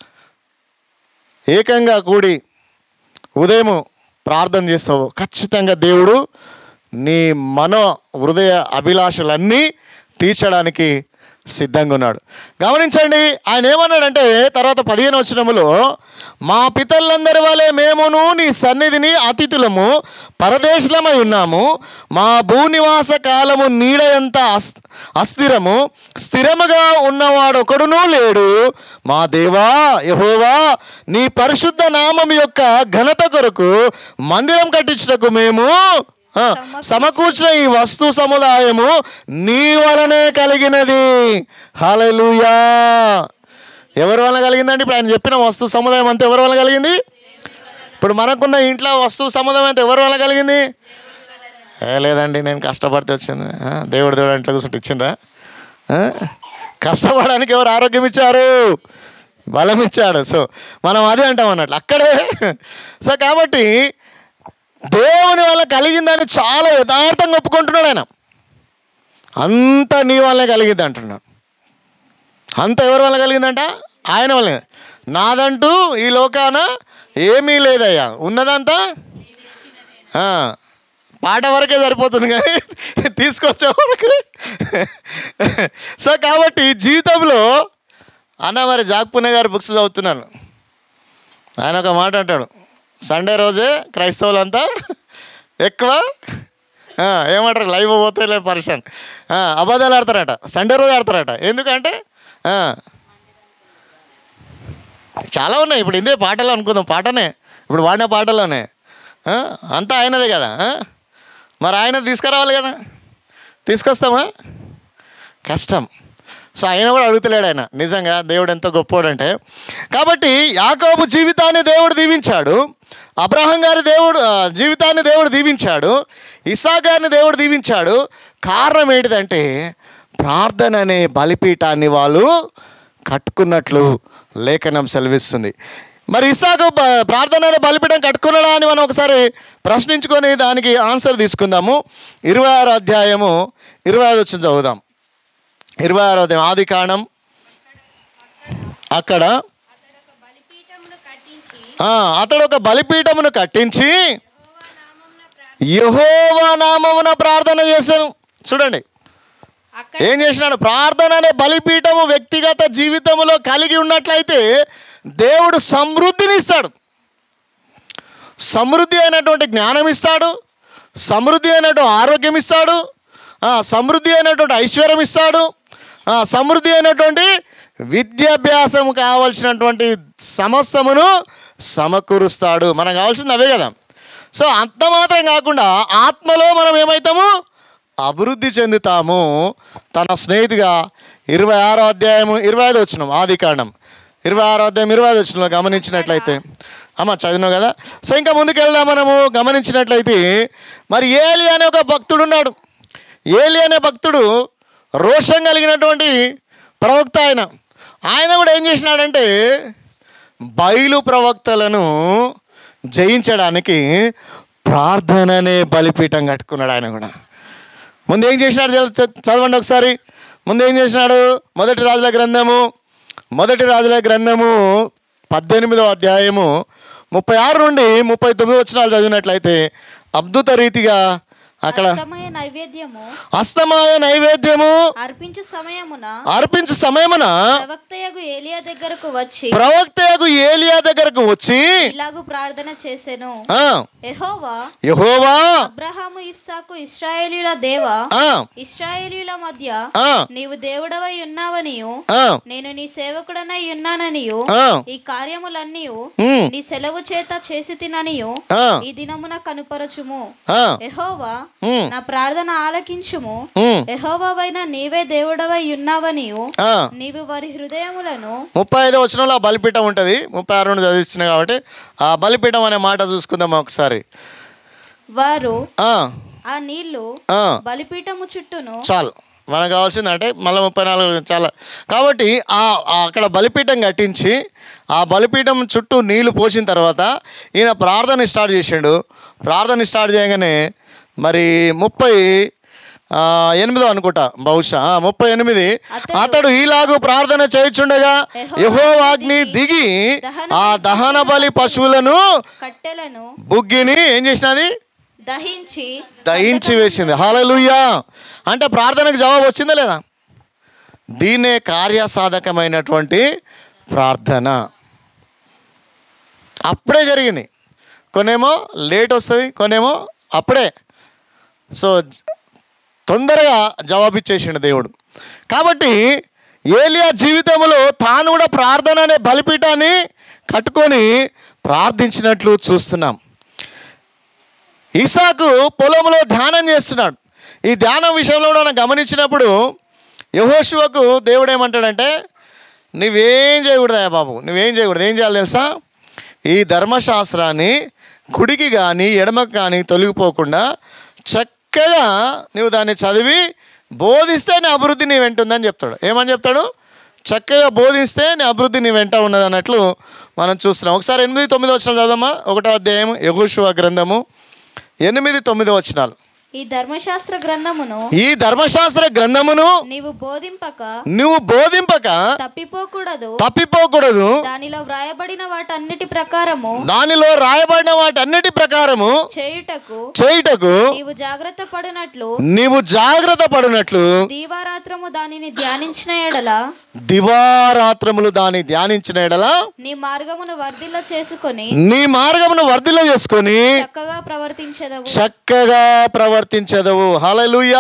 ఏకంగా కూడి ఉదయం ప్రార్థన చేస్తావో ఖచ్చితంగా దేవుడు నీ మనో హృదయ అభిలాషలన్నీ తీర్చడానికి సిద్ధంగా ఉన్నాడు గమనించండి ఆయన ఏమన్నాడంటే తర్వాత పదిహేను వచనములో మా పితరులందరి వలె మేమును నీ సన్నిధిని అతిథులము పరదేశులమై ఉన్నాము మా భూనివాస కాలము నీడయంత అస్ అస్థిరము స్థిరముగా ఉన్నవాడు ఒకడునూ లేడు మా దేవా యహోవా నీ పరిశుద్ధ నామం యొక్క ఘనత కొరకు మందిరం కట్టించుటకు మేము ఆ, సమకూర్చిన ఈ వస్తు సముదాయము నీ వలనే కలిగినది హల్లెలూయా ఎవరి వల్ల కలిగిందండి ఇప్పుడు ఆయన చెప్పిన వస్తు సముదాయం అంతా ఎవరి వల్ల కలిగింది ఇప్పుడు మనకున్న ఇంట్లో వస్తు సముదాయం అంతా ఎవరి వల్ల కలిగింది ఏ లేదండి నేను కష్టపడితే వచ్చింది ఆ, దేవుడు దేవుడు ఇంట్లో కూర్చుంటే ఇచ్చిండ్రా ఆ? కష్టపడడానికి ఎవరు ఆరోగ్యం ఇచ్చారు బలం ఇచ్చాడు సో మనం అదే అంటాం అన్నట్లు అక్కడే సో కాబట్టి దేవుని వల్ల కలిగిందని చాలా యథార్థంగా ఒప్పుకుంటున్నాడు ఆయన అంత నీ వల్లే కలిగింది అంటున్నాడు అంత ఎవరి వల్ల కలిగిందంట ఆయన వల్లే నాదంటూ ఈ లోకాన ఏమీ లేదయ్యా ఉన్నదంతా ఆ, పాట వరకే సరిపోతుంది కానీ తీసుకొచ్చే వరకు సో కాబట్టి జీవితంలో అన్న మరి జాగ్పునే గారి బుక్స్ చదువుతున్నాను ఆయన ఒక మాట అంటాడు సండే రోజే క్రైస్తవులంతా ఎక్కువ ఆ, ఏమంటారు లైవ్ పోతే లేదు పర్షన్ అబద్ధాలు ఆడతారట సండే రోజు ఆడతారట ఎందుకంటే ఆ, చాలా ఉన్నాయి ఇప్పుడు ఇందే పాటలు అనుకుందాం పాటనే ఇప్పుడు వాడిన పాటలోనే ఆ, అంతా ఆయనదే కదా ఆ? మరి ఆయన తీసుకురావాలి కదా తీసుకొస్తామా కష్టం సో ఆయన కూడా అడుగుతలేడు ఆయన నిజంగా దేవుడు ఎంత గొప్పోడంటే కాబట్టి యాకోబు జీవితాన్ని దేవుడు దీవించాడు అబ్రహం గారి దేవుడు ఆ, జీవితాన్ని దేవుడు దీవించాడు ఇసా గారిని దేవుడు దీవించాడు కారణం ఏంటిదంటే ప్రార్థన అనే బలిపీఠాన్ని వాళ్ళు కట్టుకున్నట్లు లేఖనం సెలవిస్తుంది మరి ఇసాకు బ- ప్రార్థన అనే బలిపీఠం కట్టుకున్నాడా అని మనం ఒకసారి ప్రశ్నించుకొని దానికి ఆన్సర్ తీసుకుందాము ఇరవై ఆరు అధ్యాయము ఇరవై ఐదు వచ్చిన చదువుదాం ఇరవై ఆరో అధ్యాయం ఆది కాండం అక్కడ అతడొక బలిపీఠమును కట్టించి ఆ, అతడు ఒక బలిపీఠమును కట్టించి యెహోవా నామమున ప్రార్థన యహోవా నామమున ప్రార్థన చేశాను చూడండి అక్కడ ఏం చేసినాడు ప్రార్థన అనే బలిపీఠము వ్యక్తిగత జీవితంలో కలిగి ఉన్నట్లయితే దేవుడు సమృద్ధిని ఇస్తాడు సమృద్ధి అయినటువంటి జ్ఞానం ఇస్తాడు సమృద్ధి అయినటువంటి ఆరోగ్యం ఇస్తాడు ఆ, సమృద్ధి అయినటువంటి ఐశ్వర్యం ఇస్తాడు ఆ, సమృద్ధి అయినటువంటి విద్యాభ్యాసం కావలసినటువంటి సమస్తమును సమకూరుస్తాడు మనకు కావాల్సింది అవే కదా సో అంత మాత్రం కాకుండా ఆత్మలో మనం ఏమవుతాము అభివృద్ధి చెందుతాము తన స్నేహితుగా ఇరవై ఆరో అధ్యాయము ఇరవై ఐదు వచ్చినాం ఆది కాండం ఇరవై ఆరో అధ్యాయం ఇరవై ఐదు వచ్చిన గమనించినట్లయితే అమ్మ చదివినావు కదా సో ఇంకా ముందుకెళ్దాం మనము గమనించినట్లయితే మరి ఏలి అనే ఒక భక్తుడు ఉన్నాడు ఏలి అనే భక్తుడు రోషం కలిగినటువంటి ప్రవక్త ఆయన ఆయన కూడా ఏం చేసినాడంటే బయలు ప్రవక్తలను జయించడానికి ప్రార్థన అనే బలిపీఠం కట్టుకున్నాడు ఆయన కూడా ముందు ఏం చేసినాడు చ- చ- చదవండి ఒకసారి ముందు ఏం చేసినాడు మొదటి రాజుల గ్రంథము మొదటి రాజుల గ్రంథము పద్దెనిమిదవ అధ్యాయము ముప్పై ఆరు నుండి ముప్పై తొమ్మిది వచ్చినాలు చదివినట్లయితే అద్భుత రీతిగా అక్కడ అస్తమయ నైవేద్యము అస్తమాయ నైవేద్యము అర్పించు సమయమున అర్పించు సమయమున ప్రవక్తయగు ఏలియా దగ్గరకు వచ్చి ప్రవక్తయకు ఏలియా దగ్గరకు వచ్చి ఇలాగు ప్రార్థన చేసెను ఆ, యెహోవా యెహోవా అబ్రహాము ఇస్సాకు ఇస్రాయేలీల దేవా ఆ, ఇస్రాయేలీల మధ్య ఆ, నీవు దేవుడవై ఉన్నావనియు ఆ, నేను నీ సేవకుడనై ఉన్నాననియు ఆ. ఈ కార్యములన్నీ ఉమ్, నీ సెలవు చేత చేసి తిననియు ఆ, ఈ దినమున కనుపరచుము ఆ, యెహోవా ఉమ్, నా ప్రార్థన ఆలకించుము ఉమ్, యెహోవావైన నీవే దేవుడవై ఉన్నావనియు ఆ. నీవు వారి హృదయములను ముప్పై ఐదో వచనంలో ఆ బలిపీఠం ఉంటుంది ముప్పై ఆరు నుండి చదివిస్తున్నాయి కాబట్టి ఆ బలిపీఠం అనే మాట చూసుకుందాం ఒకసారి వారు ఆ, ఆ నీళ్లు ఆ, బలిపీఠము చుట్టూను చాలు మనకు కావాల్సింది అంటే మళ్ళీ ముప్పై నాలుగు చాలా కాబట్టి ఆ ఆ అక్కడ బలిపీఠం కట్టించి ఆ బలిపీఠం చుట్టూ నీళ్లు పోసిన తర్వాత ఈయన ప్రార్థన స్టార్ట్ చేసిండు ప్రార్థన స్టార్ట్ చేయగానే మరి ముప్పై ఆ, ఎనిమిదో అనుకుంటా బహుశా ఆ, ముప్పై ఎనిమిది అతడు అతడు ఈలాగు ప్రార్థన చేయుచుండగా యెహోవా యహోవాగ్ని దిగి దహన ఆ దహన బలి పశువులను కట్టెలను బుగ్గిని ఏం చేసినది దహించి దహించి వేసింది హాలలుయా అంటే ప్రార్థనకు జవాబు వచ్చిందా లేదా దీన్నే కార్యసాధకమైనటువంటి ప్రార్థన అప్పుడే జరిగింది కొనేమో లేట్ వస్తుంది కొనేమో అప్పుడే సో తొందరగా జవాబిచ్చేసిండు దేవుడు కాబట్టి ఏలియా జీవితంలో తాను కూడా ప్రార్థన అనే బలిపీఠాన్ని కట్టుకొని ప్రార్థించినట్లు చూస్తున్నాం ఇసాకు పొలంలో ధ్యానం చేస్తున్నాడు ఈ ధ్యానం విషయంలో కూడా మనం గమనించినప్పుడు యహోశివకు దేవుడు ఏమంటాడంటే నువ్వేం చేయకూడదయా బాబు నువ్వేం చేయకూడదు ఏం చేయాలి తెలుసా ఈ ధర్మశాస్త్రాన్ని కుడికి కానీ ఎడమకి కానీ తొలగిపోకుండా చక్కగా నువ్వు దాన్ని చదివి బోధిస్తే నీ అభివృద్ధి నీ వెంట ఉందని చెప్తాడు ఏమని చెప్తాడు చక్కగా బోధిస్తే నీ అభివృద్ధి నీ వెంట ఉన్నది అన్నట్లు మనం చూస్తున్నాం ఒకసారి ఎనిమిది తొమ్మిది వచ్చిన చదవమ్మా ఒకటో అధ్యాయం యహోశివ గ్రంథము ఎనిమిది తొమ్మిది వచనాలు ఈ ధర్మశాస్త్ర గ్రంథమును ఈ ధర్మశాస్త్ర గ్రంథమును నీవు బోధింపక నువ్వు బోధింపక తప్పిపోకూడదు తప్పిపోకూడదు దానిలో వ్రాయబడిన వాటన్నిటి ప్రకారము దానిలో రాయబడిన వాటన్నిటి ప్రకారము చేయుటకు చేయుటకు నీవు జాగ్రత్త పడినట్లు నీవు జాగ్రత్త పడినట్లు దీవారాత్రము దానిని ధ్యానించిన ఎడల దివారాత్రములు దాన్ని ధ్యానించిన ఎడల నీ మార్గమును వర్ధిల్ల చేసుకొని నీ మార్గమును వర్ధిల్ల చేసుకొని చక్కగా ప్రవర్తించదవు చక్కగా ప్రవర్తించదవు హలలుయా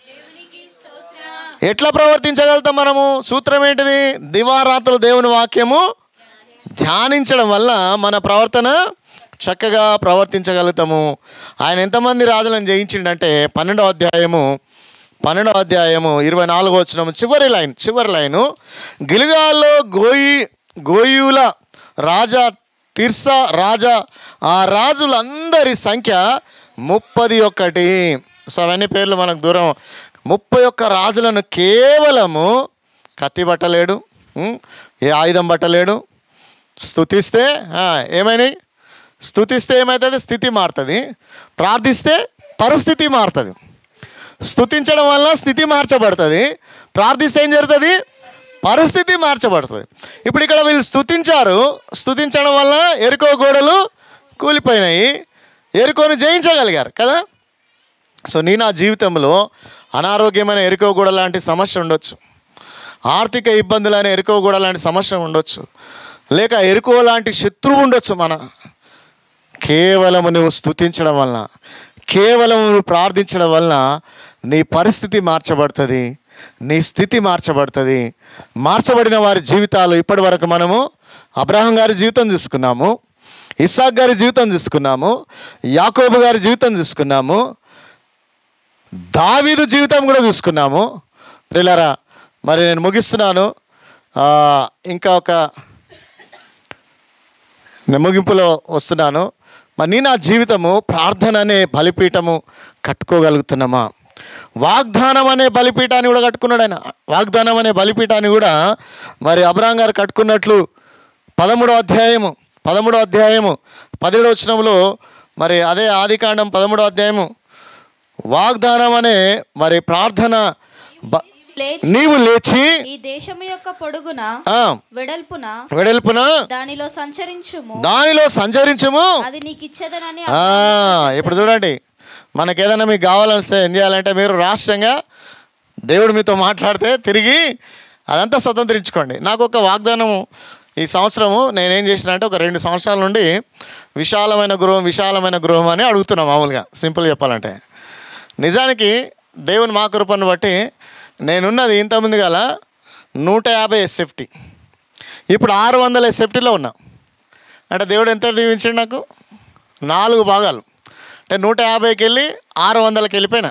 ఎట్లా ప్రవర్తించగలుగుతాం మనము సూత్రం ఏంటిది దివారాత్రులు దేవుని వాక్యము ధ్యానించడం వల్ల మన ప్రవర్తన చక్కగా ప్రవర్తించగలుగుతాము ఆయన ఎంతమంది రాజులను జయించిండంటే పన్నెండో అధ్యాయము పన్నెండో అధ్యాయము ఇరవై నాలుగో వచ్చిన చివరి లైన్ చివరి లైను గిలిగాల్లో గోయి గోయుల రాజా తిర్సా రాజా ఆ రాజులందరి సంఖ్య ముప్పది ఒకటి సో అవన్నీ పేర్లు మనకు దూరం ముప్పై ఒక్క రాజులను కేవలము కత్తి పట్టలేడు ఉం? ఏ ఆయుధం పట్టలేడు స్థుతిస్తే ఆ, ఏమైనాయి స్థుతిస్తే ఏమవుతుంది స్థితి మారుతుంది ప్రార్థిస్తే పరిస్థితి మారుతుంది స్థుతించడం వల్ల స్థితి మార్చబడుతుంది ప్రార్థిస్తే ఏం జరుగుతుంది పరిస్థితి మార్చబడుతుంది ఇప్పుడు ఇక్కడ వీళ్ళు స్థుతించారు స్థుతించడం వల్ల ఎరుకో గోడలు కూలిపోయినాయి ఎరుకోని జయించగలిగారు కదా సో నీ నా జీవితంలో అనారోగ్యమైన ఎరుకో గోడ లాంటి సమస్య ఉండొచ్చు ఆర్థిక ఇబ్బందులైన ఎరుకో గోడ లాంటి సమస్య ఉండొచ్చు లేక ఎరుకో లాంటి శత్రువు ఉండొచ్చు మన కేవలం నువ్వు స్థుతించడం వలన కేవలం నువ్వు ప్రార్థించడం వలన నీ పరిస్థితి మార్చబడుతుంది నీ స్థితి మార్చబడుతుంది మార్చబడిన వారి జీవితాలు ఇప్పటి వరకు మనము అబ్రహం గారి జీవితం చూసుకున్నాము ఇసాక్ గారి జీవితం చూసుకున్నాము యాకోబు గారి జీవితం చూసుకున్నాము దావీదు జీవితం కూడా చూసుకున్నాము ప్రిలారా మరి నేను ముగిస్తున్నాను ఆ, ఇంకా ఒక నేను ముగింపులో వస్తున్నాను మరి నీ నా జీవితము ప్రార్థన అనే బలిపీఠము కట్టుకోగలుగుతున్నామా వాగ్దానం అనే బలిపీఠాన్ని కూడా కట్టుకున్నాడు ఆయన వాగ్దానం అనే బలిపీఠాన్ని కూడా మరి అబ్రాం గారు కట్టుకున్నట్లు పదమూడో అధ్యాయము పదమూడో అధ్యాయము పదిహేడో వచనంలో మరి అదే ఆదికాండం పదమూడో అధ్యాయము వాగ్దానం అనే మరి ప్రార్థన బ- లేచి నీవు లేచి ఈ దేశము యొక్క పొడుగున ఆ, వెడల్పున వెడల్పున దానిలో సంచరించుము దానిలో సంచరించము అది నీకు ఇచ్చేదనని ఆ, ఇప్పుడు చూడండి మనకి ఏదైనా మీకు కావాలనిస్తే ఏం చేయాలంటే మీరు రాష్ట్రంగా దేవుడు మీతో మాట్లాడితే తిరిగి అదంతా స్వతంత్రించుకోండి నాకు ఒక వాగ్దానం ఈ సంవత్సరము నేనేం చేసిన అంటే ఒక రెండు సంవత్సరాల నుండి విశాలమైన గృహం విశాలమైన గృహం అని అడుగుతున్నా మామూలుగా సింపుల్ చెప్పాలంటే నిజానికి దేవుని మా కృపను బట్టి నేనున్నది ఇంతకుముందు గల నూట యాభై ఎస్ఎఫ్టీ ఇప్పుడు ఆరు వందల ఎస్ఎఫ్టీలో ఉన్నా అంటే దేవుడు ఎంత దీవించాడు నాకు నాలుగు భాగాలు అంటే నూట యాభైకి వెళ్ళి ఆరు వందలకి వెళ్ళిపోయినా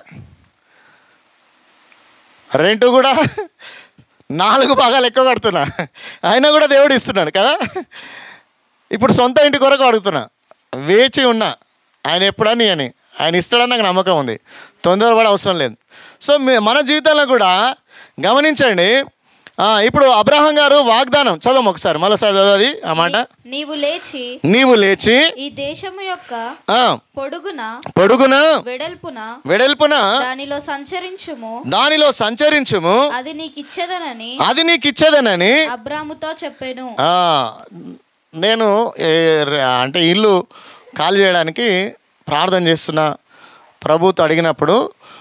రెంట్ కూడా నాలుగు భాగాలు ఎక్కువ కడుతున్నా అయినా కూడా దేవుడు ఇస్తున్నాడు కదా ఇప్పుడు సొంత ఇంటి కొరకు అడుగుతున్నా వేచి ఉన్నా ఆయన ఎప్పుడని అని ఆయన ఇస్తాడని నాకు నమ్మకం ఉంది తొందరపడే అవసరం లేదు సో మీ- మన జీవితంలో కూడా గమనించండి ఆ, ఇప్పుడు అబ్రహం గారు వాగ్దానం చదవం ఒకసారి మరోసారి చదవది ఆ మాట నీవు లేచి నీవు లేచి ఈ దేశము యొక్క ఆ, పొడుగున పొడుగున వెడల్పున వెడల్పున దానిలో సంచరించుము దానిలో సంచరించుము అది నీకు ఇచ్చేదనని అది నీకు ఇచ్చేదనని అబ్రాముతో చెప్పాను ఆ, నేను ఏ, ర- అంటే ఇల్లు ఖాళీ చేయడానికి ప్రార్థన చేస్తున్నా ప్రభుతో అడిగినప్పుడు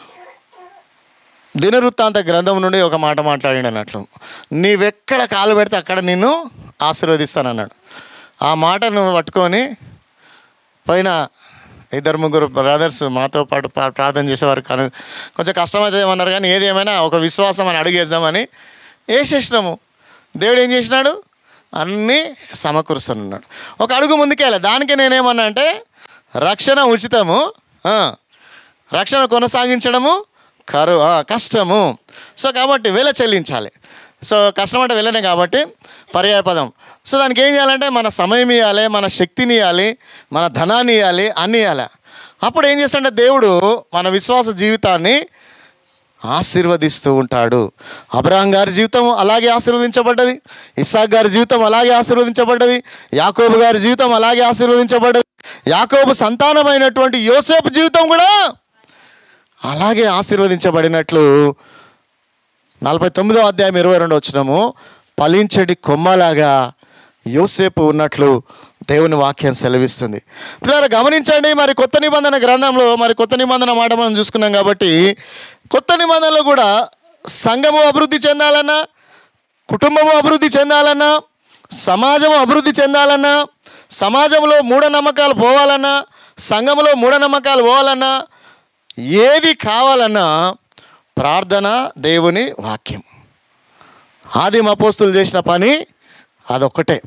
దినవృత్తాంత గ్రంథం నుండి ఒక మాట మాట్లాడిండు అన్నట్లు నీవెక్కడ కాలు పెడితే అక్కడ నిన్ను ఆశీర్వదిస్తానన్నాడు ఆ మాటను పట్టుకొని పైన ఇద్దరు ముగ్గురు బ్రదర్స్ మాతో పాటు ప్రా- ప్రార్థన చేసేవారు కానీ కొంచెం కష్టమైతే ఏమన్నారు కానీ ఏది ఏమైనా ఒక విశ్వాసం అని అడిగేద్దామని వేసేసినాము దేవుడు ఏం చేసినాడు అన్నీ సమకూరుస్తున్నాడు ఒక అడుగు ముందుకెళ్ళా దానికి నేనేమన్నా అంటే రక్షణ ఉచితము ఆ, రక్షణ కొనసాగించడము కరు ఆ, కష్టము సో కాబట్టి వెల చెల్లించాలి సో కష్టం అంటే వెళ్ళనే కాబట్టి పర్యాయపదం సో దానికి ఏం చేయాలంటే మన సమయం ఇవ్వాలి మన శక్తిని ఇవ్వాలి మన ధనాన్ని ఇవ్వాలి అన్నీ ఇవ్వాలి అప్పుడు ఏం చేస్తాడంటే దేవుడు మన విశ్వాస జీవితాన్ని ఆశీర్వదిస్తూ ఉంటాడు అబ్రహాం గారి జీవితం అలాగే ఆశీర్వదించబడ్డది ఇస్సాక్ గారి జీవితం అలాగే ఆశీర్వదించబడ్డది యాకోబు గారి జీవితం అలాగే ఆశీర్వదించబడ్డది యాకోబు సంతానమైనటువంటి యోసేపు జీవితం కూడా అలాగే ఆశీర్వదించబడినట్లు నలభై తొమ్మిదో అధ్యాయం ఇరవై రెండు వచ్చినాము ఫలించడి కొమ్మలాగా యోసేపు ఉన్నట్లు దేవుని వాక్యం సెలవిస్తుంది పిల్లలు గమనించండి మరి కొత్త నిబంధన గ్రంథంలో మరి కొత్త నిబంధన మాట మనం చూసుకున్నాం కాబట్టి కొత్త నిబంధనలో కూడా సంఘము అభివృద్ధి చెందాలన్నా కుటుంబము అభివృద్ధి చెందాలన్నా సమాజము అభివృద్ధి చెందాలన్నా సమాజంలో మూఢనమ్మకాలు పోవాలన్నా సంఘంలో మూఢనమ్మకాలు పోవాలన్నా ఏది కావాలన్నా ప్రార్థన దేవుని వాక్యం ఆదిమ అపోస్తులు చేసిన పని అదొక్కటే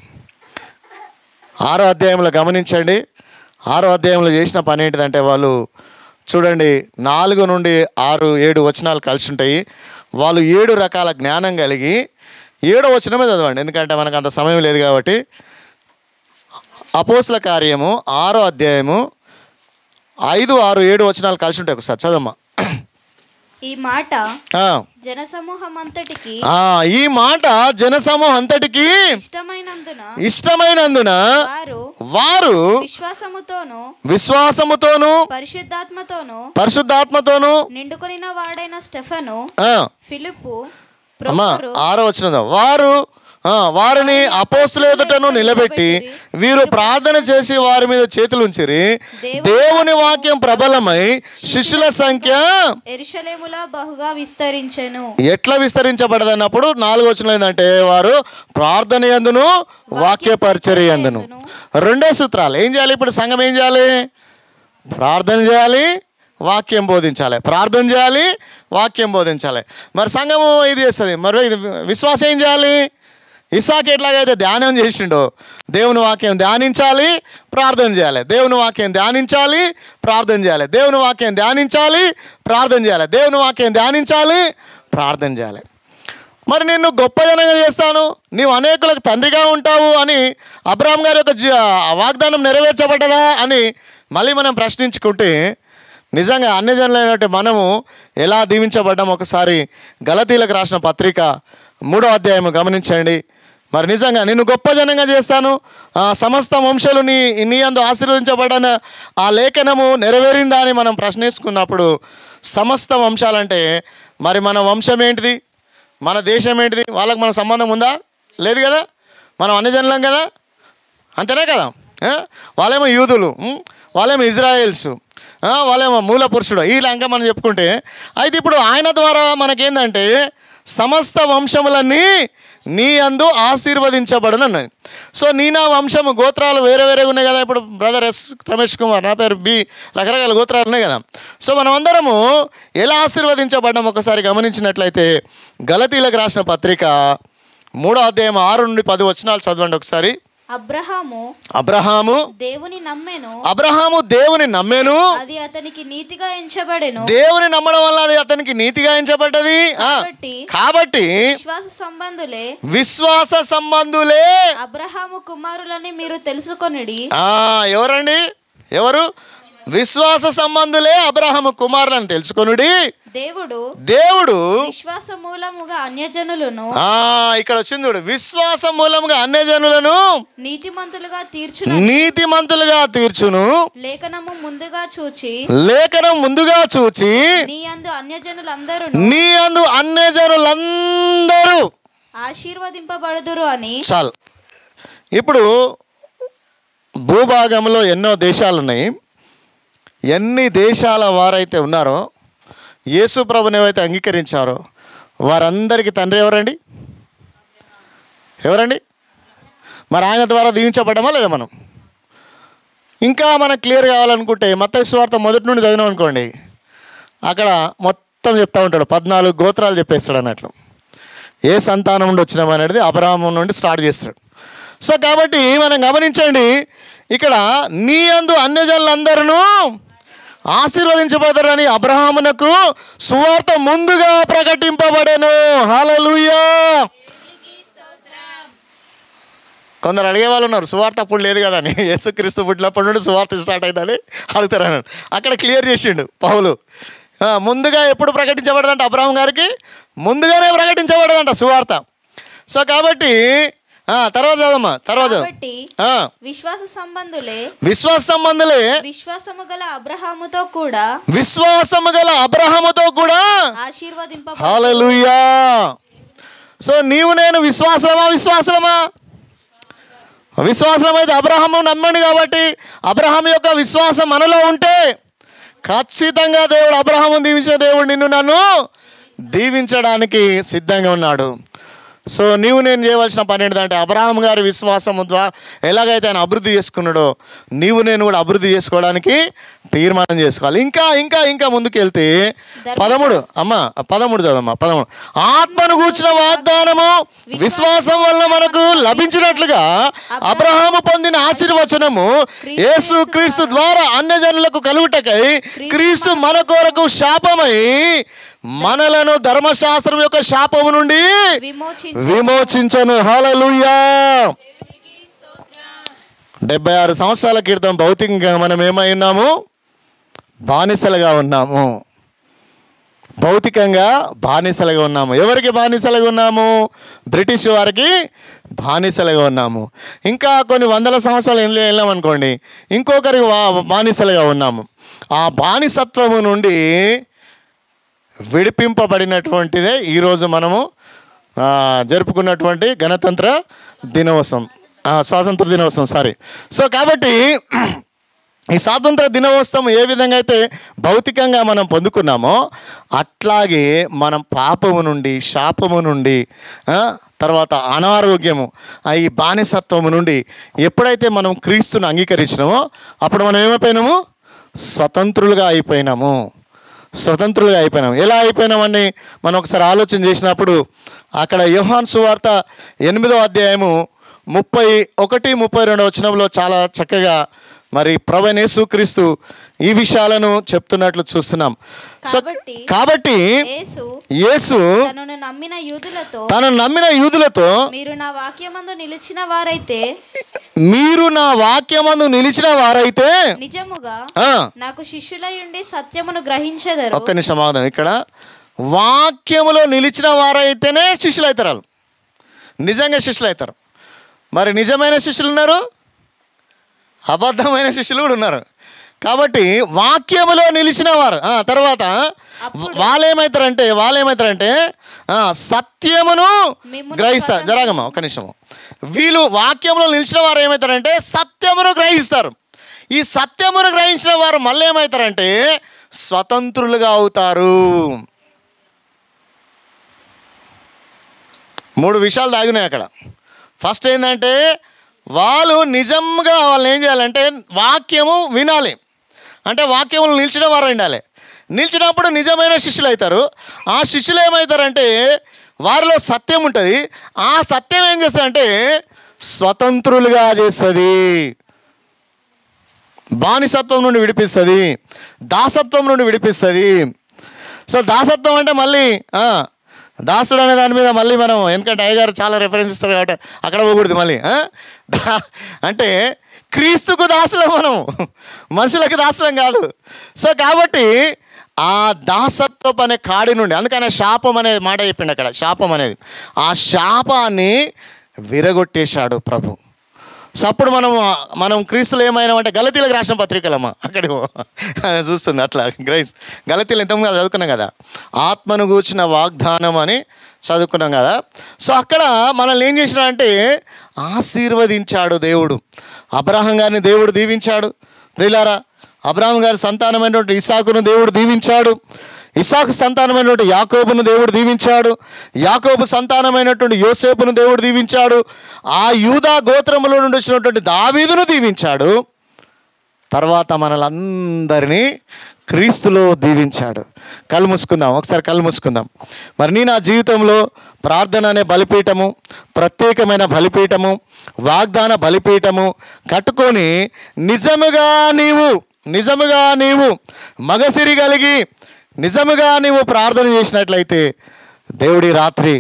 ఆరో అధ్యాయంలో గమనించండి ఆరో అధ్యాయంలో చేసిన పని ఏంటిదంటే వాళ్ళు చూడండి నాలుగు నుండి ఆరు ఏడు వచనాలు కలిసి ఉంటాయి వాళ్ళు ఏడు రకాల జ్ఞానం కలిగి ఏడో వచనమే చదవండి ఎందుకంటే మనకు అంత సమయం లేదు కాబట్టి అపోస్ల కార్యము ఆరో అధ్యాయము ఐదు ఆరు ఏడు వచనాలు కలిసి ఉంటాయి ఒకసారి చదమ్మా ఈ మాట ఆ, జనసమూహం అంతటికి ఆ, ఈ మాట జనసమూహం అంతటికి ఇష్టమైనందున ఇష్టమైనందున వారు వారు విశ్వాసముతోను విశ్వాసముతోను పరిశుద్ధాత్మతోను పరిశుద్ధాత్మతోను నిండుకొనిన వాడైన స్టెఫను ఆ, ఫిలిప్పు అమ్మా ప్రొక్కరు ఆరో వచ్చిన వారు ఆ, వారిని అపోస్తుల ఎదుటను నిలబెట్టి వీరు ప్రార్థన చేసి వారి మీద చేతులు ఉంచిరి దేవుని వాక్యం ప్రబలమై శిష్యుల సంఖ్య ఎరుషలేములా బహుగా విస్తరించెను ఎట్లా విస్తరించబడదన్నప్పుడు నాలుగు వచ్చిన ఏంటంటే వారు ప్రార్థన ఎందును వాక్య పరిచర్య ఎందును రెండో సూత్రాలు ఏం చేయాలి ఇప్పుడు సంఘం ఏం చేయాలి ప్రార్థన చేయాలి వాక్యం బోధించాలి ప్రార్థన చేయాలి వాక్యం బోధించాలి మరి సంఘము ఇది చేస్తుంది మరి ఇది విశ్వాసం ఏం చేయాలి ఇసాక్ ఎట్లాగైతే ధ్యానం చేసిండో దేవుని వాక్యం ధ్యానించాలి ప్రార్థన చేయాలి దేవుని వాక్యం ధ్యానించాలి ప్రార్థన చేయాలి దేవుని వాక్యం ధ్యానించాలి ప్రార్థన చేయాలి దేవుని వాక్యం ధ్యానించాలి ప్రార్థన చేయాలి మరి నిన్ను గొప్ప జనంగా చేస్తాను నీవు అనేకులకు తండ్రిగా ఉంటావు అని అబ్రాహం గారి యొక్క జీ- ఆ వాగ్దానం నెరవేర్చబడ్డదా అని మళ్ళీ మనం ప్రశ్నించుకుంటే నిజంగా అన్ని జనులైనట్టు మనము ఎలా దీవించబడ్డాం ఒకసారి గలతీలకు రాసిన పత్రిక మూడో అధ్యాయం గమనించండి మరి నిజంగా నిన్ను గొప్ప జనంగా చేస్తాను ఆ, సమస్త వంశాలు నీ నీ అందు ఆశీర్వదించబడిన ఆ లేఖనము నెరవేరిందా అని మనం ప్రశ్నించుకున్నప్పుడు సమస్త వంశాలంటే మరి మన వంశం ఏంటిది మన దేశం ఏంటిది వాళ్ళకి మన సంబంధం ఉందా లేదు కదా మనం అన్ని జనులం కదా అంతేనే కదా ఆ? వాళ్ళేమో యూదులు ఉం? వాళ్ళేమో ఇజ్రాయెల్స్ ఆ? వాళ్ళేమో మూల పురుషుడు ఈ లంక మనం చెప్పుకుంటే అయితే ఇప్పుడు ఆయన ద్వారా మనకేందంటే సమస్త వంశములన్నీ నీ అందు ఆశీర్వదించబడును అన్నది సో నీ నా వంశము గోత్రాలు వేరే వేరేగా ఉన్నాయి కదా ఇప్పుడు బ్రదర్ ఎస్ రమేష్ కుమార్ నా పేరు బి రకరకాల గోత్రాలు ఉన్నాయి కదా సో మనం అందరము ఎలా ఆశీర్వదించబడ్డాం ఒకసారి గమనించినట్లయితే గలతీలకు రాసిన పత్రిక మూడో అధ్యాయం ఆరు నుండి పది వచనాలు చదవండి ఒకసారి అబ్రహాము అబ్రహాము దేవుని నమ్మెను అబ్రహాము దేవుని నమ్మెను అది అతనికి నీతిగా ఎంచబడెను దేవుని నమ్మడం వల్ల అది అతనికి నీతిగా ఎంచబడ్డది ఆ, కాబట్టి కాబట్టి విశ్వాస సంబంధులే విశ్వాస సంబంధులే అబ్రహాము కుమారులని మీరు తెలుసుకొనిడి ఆ, ఎవరండి ఎవరు విశ్వాస సంబంధులే అబ్రహాము కుమారులను తెలుసుకొనుడి దేవుడు దేవుడు విశ్వాస మూలముగా అన్యజనులను ఆ ఇక్కడ వచ్చింది చూడు విశ్వాస మూలముగా అన్యజనులను నీతిమంతులుగా తీర్చున నీతిమంతులుగా తీర్చును లేఖనము ముందుగా చూచి లేఖనం ముందుగా చూచి నీ అందు అన్యజనులందరూ నీ అందు అన్యజనులందరూ ఆశీర్వదింపబడుదురు అని చాలు ఇప్పుడు భూభాగంలో ఎన్నో దేశాలు ఉన్నాయి ఎన్ని దేశాల వారైతే ఉన్నారో యేసు ప్రభుని ఏవైతే అంగీకరించారో వారందరికీ తండ్రి ఎవరండి ఎవరండి మరి ఆయన ద్వారా దీవించబడమా లేదా మనం ఇంకా మనకు క్లియర్ కావాలనుకుంటే మత్తయి సువార్త మొదటి నుండి చదివినాం అనుకోండి అక్కడ మొత్తం చెప్తా ఉంటాడు పద్నాలుగు గోత్రాలు చెప్పేస్తాడు అన్నట్లు ఏ సంతానం నుండి వచ్చినాం అనేది అబ్రహాము నుండి స్టార్ట్ చేస్తాడు సో కాబట్టి మనం గమనించండి ఇక్కడ నీ అందు అన్యజనులందరూ ఆశీర్వదించబడరని అబ్రహామునకు సువార్త ముందుగా ప్రకటింపబడెను హల్లెలూయా కొందరు అడిగే వాళ్ళు ఉన్నారు సువార్త అప్పుడు లేదు కదా అని యేసుక్రీస్తు పుట్టినప్పటి నుండి సువార్త స్టార్ట్ అయిందని అడుగుతారు అన్నాడు అక్కడ క్లియర్ చేసిండు పౌలు ఆ, ముందుగా ఎప్పుడు ప్రకటించబడదంట అబ్రహం గారికి ముందుగానే ప్రకటించబడదంట సువార్త సో కాబట్టి ఆ, తర్వాత చదవమ్మా తర్వాత చదువు. కాబట్టి ఆ, విశ్వాస సంబంధులే విశ్వాస సంబంధులే విశ్వాసము గల అబ్రహాముతో కూడా విశ్వాసము గల అబ్రహముతో కూడా ఆశీర్వదింప హాలలుయా సో నీవు నేను విశ్వాసమా విశ్వాసమా విశ్వాసం అయితే అబ్రహము నమ్మండి కాబట్టి అబ్రహం యొక్క విశ్వాసం మనలో ఉంటే ఖచ్చితంగా దేవుడు అబ్రహము దీవించిన దేవుడు నిన్ను నన్ను దీవించడానికి సిద్ధంగా ఉన్నాడు సో నీవు నేను చేయవలసిన పని ఏంటంటే అబ్రహాం గారి విశ్వాసం ద్వారా ఎలాగైతే ఆయన అభివృద్ధి చేసుకున్నాడో నీవు నేను కూడా అభివృద్ధి చేసుకోవడానికి తీర్మానం చేసుకోవాలి ఇంకా ఇంకా ఇంకా ముందుకు వెళ్తే పదమూడు అమ్మ పదమూడు చదమ్మా పదమూడు ఆత్మను కూర్చిన వాగ్దానము విశ్వాసం వల్ల మనకు లభించినట్లుగా అబ్రహాము పొందిన ఆశీర్వచనము యేసు క్రీస్తు ద్వారా అన్యజనులకు కలుగుటకై క్రీస్తు మన కొరకు శాపమై మనలను ధర్మశాస్త్రం యొక్క శాపము నుండి విమోచించు విమోచించను హల్లెలూయా డెబ్బై ఆరు సంవత్సరాల క్రితం భౌతికంగా మనం ఏమై ఉన్నాము బానిసలుగా ఉన్నాము భౌతికంగా బానిసలుగా ఉన్నాము ఎవరికి బానిసలుగా ఉన్నాము బ్రిటిష్ వారికి బానిసలుగా ఉన్నాము ఇంకా కొన్ని వందల సంవత్సరాలు వెళ్ళి వెళ్ళాం అనుకోండి ఇంకొకరికి వా- బానిసలుగా ఉన్నాము ఆ బానిసత్వము నుండి విడిపింపబడినటువంటిదే ఈరోజు మనము ఆ, జరుపుకున్నటువంటి గణతంత్ర దినోత్సవం ఆ, స్వాతంత్ర దినోత్సవం సారీ సో కాబట్టి ఈ స్వాతంత్ర దినోత్సవం ఏ విధంగా అయితే భౌతికంగా మనం పొందుకున్నామో అట్లాగే మనం పాపము నుండి శాపము నుండి ఆ, తర్వాత అనారోగ్యము ఆ ఈ బానిసత్వము నుండి ఎప్పుడైతే మనం క్రీస్తుని అంగీకరించినామో అప్పుడు మనం ఏమైపోయినాము స్వతంత్రులుగా అయిపోయినాము స్వతంత్రులుగా అయిపోయినాం ఎలా అయిపోయినామని మనం ఒకసారి ఆలోచన చేసినప్పుడు అక్కడ యోహాన్ సువార్త ఎనిమిదో అధ్యాయము ముప్పై ఒకటి ముప్పై రెండు వచనంలో చాలా చక్కగా మరి ప్రవణేసు క్రీస్తు ఈ విషయాలను చెప్తున్నట్లు చూస్తున్నాం సో కాబట్టి కాబట్టి యేసు యేసు తనను నమ్మిన యూదులతో తను నమ్మిన యూదులతో మీరు నా వాక్యమందు నిలిచిన వారైతే మీరు నా వాక్యమందు నిలిచిన వారైతే నిజముగా ఆ, నాకు శిష్యులై ఉండి సత్యమును గ్రహించెదరు ఒక్క నిమిషం ఆగుదాం ఇక్కడ వాక్యములో నిలిచిన వారైతేనే శిష్యులు అవుతారు వాళ్ళు నిజంగా శిష్యులు అవుతారు మరి నిజమైన శిష్యులు ఉన్నారు అబద్ధమైన శిష్యులు కూడా ఉన్నారు కాబట్టి వాక్యములో నిలిచిన వారు ఆ, తర్వాత వాళ్ళు ఏమవుతారంటే వాళ్ళు ఏమవుతారంటే ఆ, సత్యమును మిమ్మును గ్రహిస్తారు జరగమ్మా ఒక నిమిషము వీళ్ళు వాక్యంలో నిలిచిన వారు ఏమవుతారంటే సత్యమును గ్రహిస్తారు ఈ సత్యమును గ్రహించిన వారు మళ్ళీ ఏమవుతారంటే స్వతంత్రులుగా అవుతారు మూడు విషయాలు దాగినాయి అక్కడ ఫస్ట్ ఏంటంటే వాళ్ళు నిజంగా వాళ్ళు ఏం చేయాలంటే వాక్యము వినాలి అంటే వాక్యములు నిలిచిన వారు ఉండాలి నిలిచినప్పుడు నిజమైన శిష్యులు అవుతారు ఆ శిష్యులు ఏమవుతారంటే వారిలో సత్యం ఉంటుంది ఆ సత్యం ఏం చేస్తుందంటే స్వతంత్రులుగా చేస్తుంది బానిసత్వం నుండి విడిపిస్తుంది దాసత్వం నుండి విడిపిస్తుంది సో దాసత్వం అంటే మళ్ళీ ఆ, దాసుడు అనే దాని మీద మళ్ళీ మనం ఎందుకంటే అయ్యగారు చాలా రెఫరెన్స్ ఇస్తారు కాబట్టి అక్కడ పోకూడదు మళ్ళీ ఆ? దా- అంటే క్రీస్తుకు దాసులం మనం మనుషులకు దాసులం కాదు సో కాబట్టి ఆ దాసత్వపు అనే కాడి నుండి అందుకని శాపం అనే మాట చెప్పిండు అక్కడ శాపం అనేది ఆ శాపాన్ని విరగొట్టేశాడు ప్రభు సో అప్పుడు మనం మనం క్రీస్తులు ఏమైనా అంటే గలతీలకు రాసిన పత్రికలమ్మా అక్కడికి పో. చూస్తుంది అట్లా గ్రైస్ గలతీలు ఎంతమంది చదువుకున్నాం కదా ఆత్మను కూర్చిన వాగ్దానం అని చదువుకున్నాం కదా సో అక్కడ మనల్ని ఏం చేసినాడంటే ఆశీర్వదించాడు దేవుడు అబ్రహం గారిని దేవుడు దీవించాడు ప్రియులారా అబ్రహం గారి సంతానమైనటువంటి ఇసాకును దేవుడు దీవించాడు ఇసాకు సంతానమైనటువంటి యాకోబును దేవుడు దీవించాడు యాకోబు సంతానమైనటువంటి యోసేపును దేవుడు దీవించాడు ఆ యూదా గోత్రములో నుండి వచ్చినటువంటి దావీదును దీవించాడు తర్వాత మనలందరినీ క్రీస్తులో దీవించాడు కళ్ళు మూసుకుందాం ఒకసారి కళ్ళు మూసుకుందాం మరి నీ నా జీవితంలో ప్రార్థన అనే బలిపీఠము ప్రత్యేకమైన బలిపీఠము వాగ్దాన బలిపీఠము కట్టుకొని నిజముగా నీవు నిజముగా నీవు మగసిరి కలిగి నిజముగా నీవు ప్రార్థన చేసినట్లయితే దేవుడి రాత్రి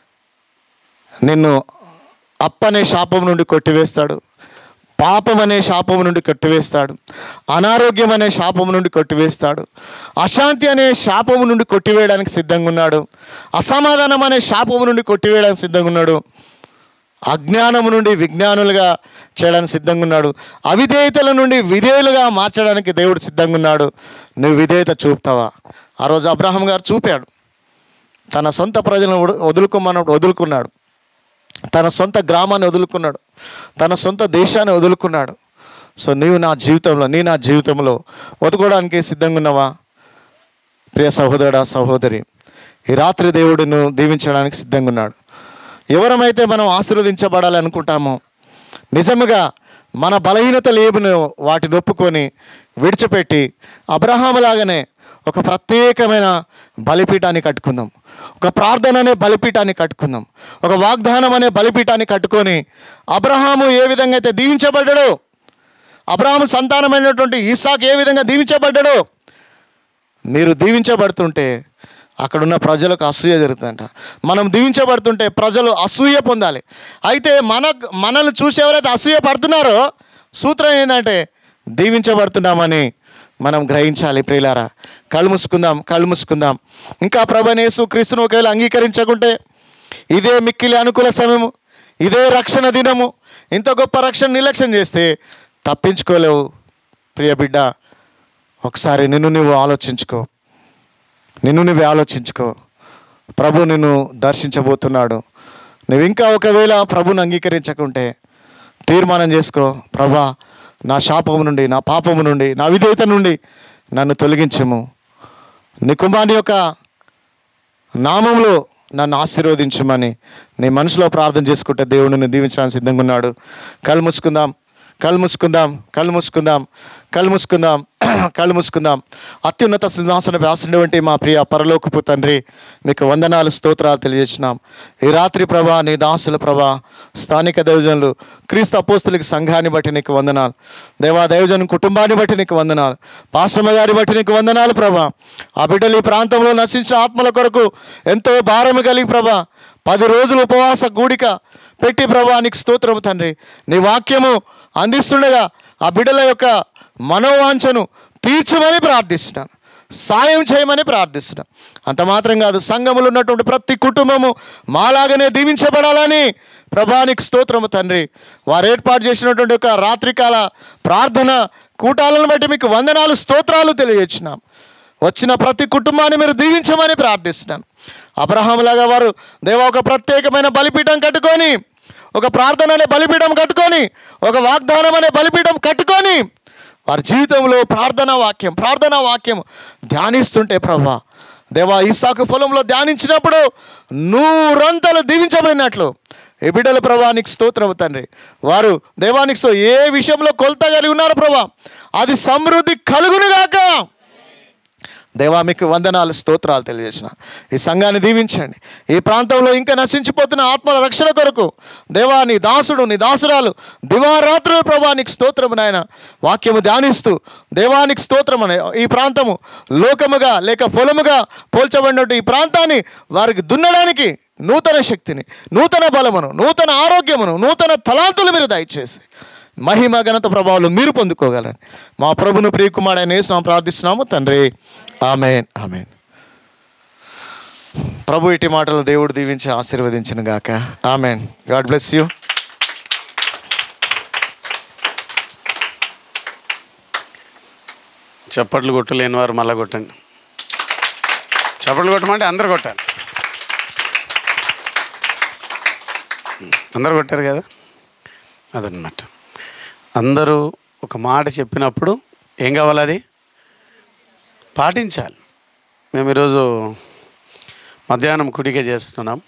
నిన్ను అప్పనే శాపం నుండి కొట్టివేస్తాడు పాపం అనే శాపం నుండి కొట్టివేస్తాడు అనారోగ్యం అనే శాపం నుండి కొట్టివేస్తాడు అశాంతి అనే శాపము నుండి కొట్టివేయడానికి సిద్ధంగా ఉన్నాడు అసమాధానం అనే శాపము నుండి కొట్టివేయడానికి సిద్ధంగా ఉన్నాడు అజ్ఞానము నుండి విజ్ఞానులుగా చేయడానికి సిద్ధంగా ఉన్నాడు అవిధేయతల నుండి విధేయులుగా మార్చడానికి దేవుడు సిద్ధంగా ఉన్నాడు నువ్వు విధేయత చూపుతావా ఆ రోజు అబ్రహం గారు చూపాడు తన సొంత ప్రజలను వదు- వదులుకోమన్నప్పుడు వదులుకున్నాడు తన సొంత గ్రామాన్ని వదులుకున్నాడు తన సొంత దేశాన్ని వదులుకున్నాడు సో నీవు నా జీవితంలో నీ నా జీవితంలో వదుకోవడానికి సిద్ధంగా ఉన్నావా ప్రియ సహోదరుడా సహోదరి ఈ రాత్రి దేవుడిను దీవించడానికి సిద్ధంగా ఉన్నాడు ఎవరమైతే మనం ఆశీర్వదించబడాలి అనుకుంటామో నిజముగా మన బలహీనతలు ఏమినో వాటిని ఒప్పుకొని విడిచిపెట్టి అబ్రహాములాగానే ఒక ప్రత్యేకమైన బలిపీఠాన్ని కట్టుకుందాం ఒక ప్రార్థన అనే బలిపీఠాన్ని కట్టుకుందాం ఒక వాగ్దానం అనే బలిపీఠాన్ని కట్టుకొని అబ్రహాము ఏ విధంగా అయితే దీవించబడ్డాడో అబ్రహాము సంతానమైనటువంటి ఇసాక్ ఏ విధంగా దీవించబడ్డాడో మీరు దీవించబడుతుంటే అక్కడున్న ప్రజలకు అసూయ జరుగుతుందంట మనం దీవించబడుతుంటే ప్రజలు అసూయ పొందాలి అయితే మన మనల్ని చూసి ఎవరైతే అసూయ పడుతున్నారో సూత్రం ఏంటంటే దీవించబడుతున్నామని మనం గ్రహించాలి ప్రియులారా కళ్ళు మూసుకుందాం కళ్ళు మూసుకుందాం ఇంకా ప్రభనేసు క్రీస్తును ఒకవేళ అంగీకరించకుంటే ఇదే మిక్కిలి అనుకూల సమయము ఇదే రక్షణ దినము ఇంత గొప్ప రక్షణ నిర్లక్ష్యం చేస్తే తప్పించుకోలేవు ప్రియ బిడ్డ ఒకసారి నిన్ను నువ్వు ఆలోచించుకో నిన్ను నువ్వే ఆలోచించుకో ప్రభు నిన్ను దర్శించబోతున్నాడు నువ్వు ఇంకా ఒకవేళ ప్రభుని అంగీకరించకుంటే తీర్మానం చేసుకో ప్రభా నా శాపము నుండి నా పాపము నుండి నా విధేయత నుండి నన్ను తొలగించము నీ కుమారుని యొక్క నామంలో నన్ను ఆశీర్వదించమని నీ మనసులో ప్రార్థన చేసుకుంటే దేవుడు నిన్ను దీవించడానికి సిద్ధంగా ఉన్నాడు కళ్ళు మూసుకుందాం కళ్ళు మూసుకుందాం కళ్ళు మూసుకుందాం కళ్ళు మూసుకుందాం కళ్ళు మూసుకుందాం అత్యున్నత సింహాసన వ్యాసునటువంటి మా ప్రియ పరలోకపు తండ్రి మీకు వందనాలు స్తోత్రాలు తెలియజేసినాం ఈ రాత్రి ప్రభా నీ దాసుల ప్రభా స్థానిక దైవజనులు క్రీస్తు అపోస్తులకి సంఘాన్ని బట్టి నీకు వందనాలు దేవా దైవజన్ కుటుంబాన్ని బట్టి నీకు వందనాలు పాశ్రమ గారి బట్టి నీకు వందనాలు ప్రభా ఆ బిడ్డలు ఈ ప్రాంతంలో నశించిన ఆత్మల కొరకు ఎంతో భారము కలిగి ప్రభా పది రోజులు ఉపవాస కూడిక పెట్టి ప్రభా నీకు స్తోత్రము తండ్రి నీ వాక్యము అందిస్తుండగా ఆ బిడ్డల యొక్క మనోవాంఛను తీర్చమని ప్రార్థిస్తున్నాను సాయం చేయమని ప్రార్థిస్తున్నాను అంత మాత్రం కాదు సంఘములో ఉన్నటువంటి ప్రతి కుటుంబము మాలాగనే దీవించబడాలని ప్రభానికి స్తోత్రము తండ్రి వారు ఏర్పాటు చేసినటువంటి ఒక రాత్రికాల ప్రార్థన కూటాలను బట్టి మీకు వందనాలు స్తోత్రాలు తెలియజేస్తున్నాం వచ్చిన ప్రతి కుటుంబాన్ని మీరు దీవించమని ప్రార్థిస్తున్నాను అబ్రహాంలాగా వారు దేవ ఒక ప్రత్యేకమైన బలిపీఠం కట్టుకొని ఒక ప్రార్థన అనే బలిపీఠం కట్టుకొని ఒక వాగ్దానం అనే బలిపీఠం కట్టుకొని వారి జీవితంలో ప్రార్థనా వాక్యం ప్రార్థనా వాక్యం ధ్యానిస్తుంటే ప్రభా దేవా ఈసాకు పొలంలో ధ్యానించినప్పుడు నూరంతలు దీవించబడినట్లు ఈ బిడ్డల ప్రభానికి స్తోత్రం తండ్రి వారు దేవానికి స్తో- ఏ విషయంలో కొలత కలిగి ఉన్నారు ప్రభా అది సమృద్ధి కలుగునుగాక దేవా మీకు వందనాలు స్తోత్రాలు తెలియజేసిన ఈ సంఘాన్ని దీవించండి ఈ ప్రాంతంలో ఇంకా నశించిపోతున్న ఆత్మల రక్షణ కొరకు దేవా నీ దాసుడు నీ దాసురాలు దివారాత్రులు ప్రభా నీకు స్తోత్రము నాయన వాక్యము ధ్యానిస్తూ దేవానికి స్తోత్రం అనే ఈ ప్రాంతము లోకముగా లేక పొలముగా పోల్చబడినట్టు ఈ ప్రాంతాన్ని వారికి దున్నడానికి నూతన శక్తిని నూతన బలమును నూతన ఆరోగ్యమును నూతన తలాంతులు మీరు దయచేసి మహిమ ఘనత ప్రభావాలు మీరు పొందుకోగలని మా ప్రభును ప్రియకుమారుడైన యేసునామం ప్రార్థిస్తున్నాము తండ్రి ఆమెన్ ఆమెన్ ప్రభు ఇటు మాటలు దేవుడు దీవించి ఆశీర్వదించిన గాక ఆమెన్ గాడ్ బ్లెస్ యూ చప్పట్లు కొట్టలేని వారు మళ్ళీ కొట్టండి చప్పట్లు కొట్టమంటే అందరు కొట్టాలి అందరు కొట్టారు కదా అదన్నమాట అందరూ ఒక మాట చెప్పినప్పుడు ఏం కావాలి అది పాటించాలి మేము ఈరోజు మధ్యాహ్నం కుడిక చేస్తున్నాం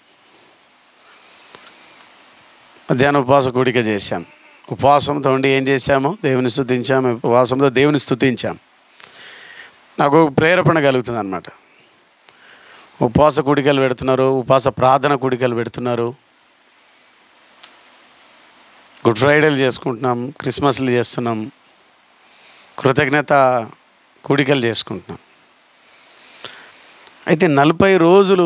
మధ్యాహ్నం ఉపవాస కూడిక చేశాం ఉపవాసంతో ఉండి ఏం చేశాము దేవుని స్థుతించాము ఉపవాసంతో దేవుని స్థుతించాం నాకు ఒక ప్రేరేపణ కలుగుతుంది అనమాట ఉపవాస కూడికలు పెడుతున్నారు ఉపవాస ప్రార్థన కూడికలు పెడుతున్నారు గుడ్ ఫ్రైడేలు చేసుకుంటున్నాం క్రిస్మస్లు చేస్తున్నాం కృతజ్ఞత కూడికలు చేసుకుంటున్నాం అయితే నలభై రోజులు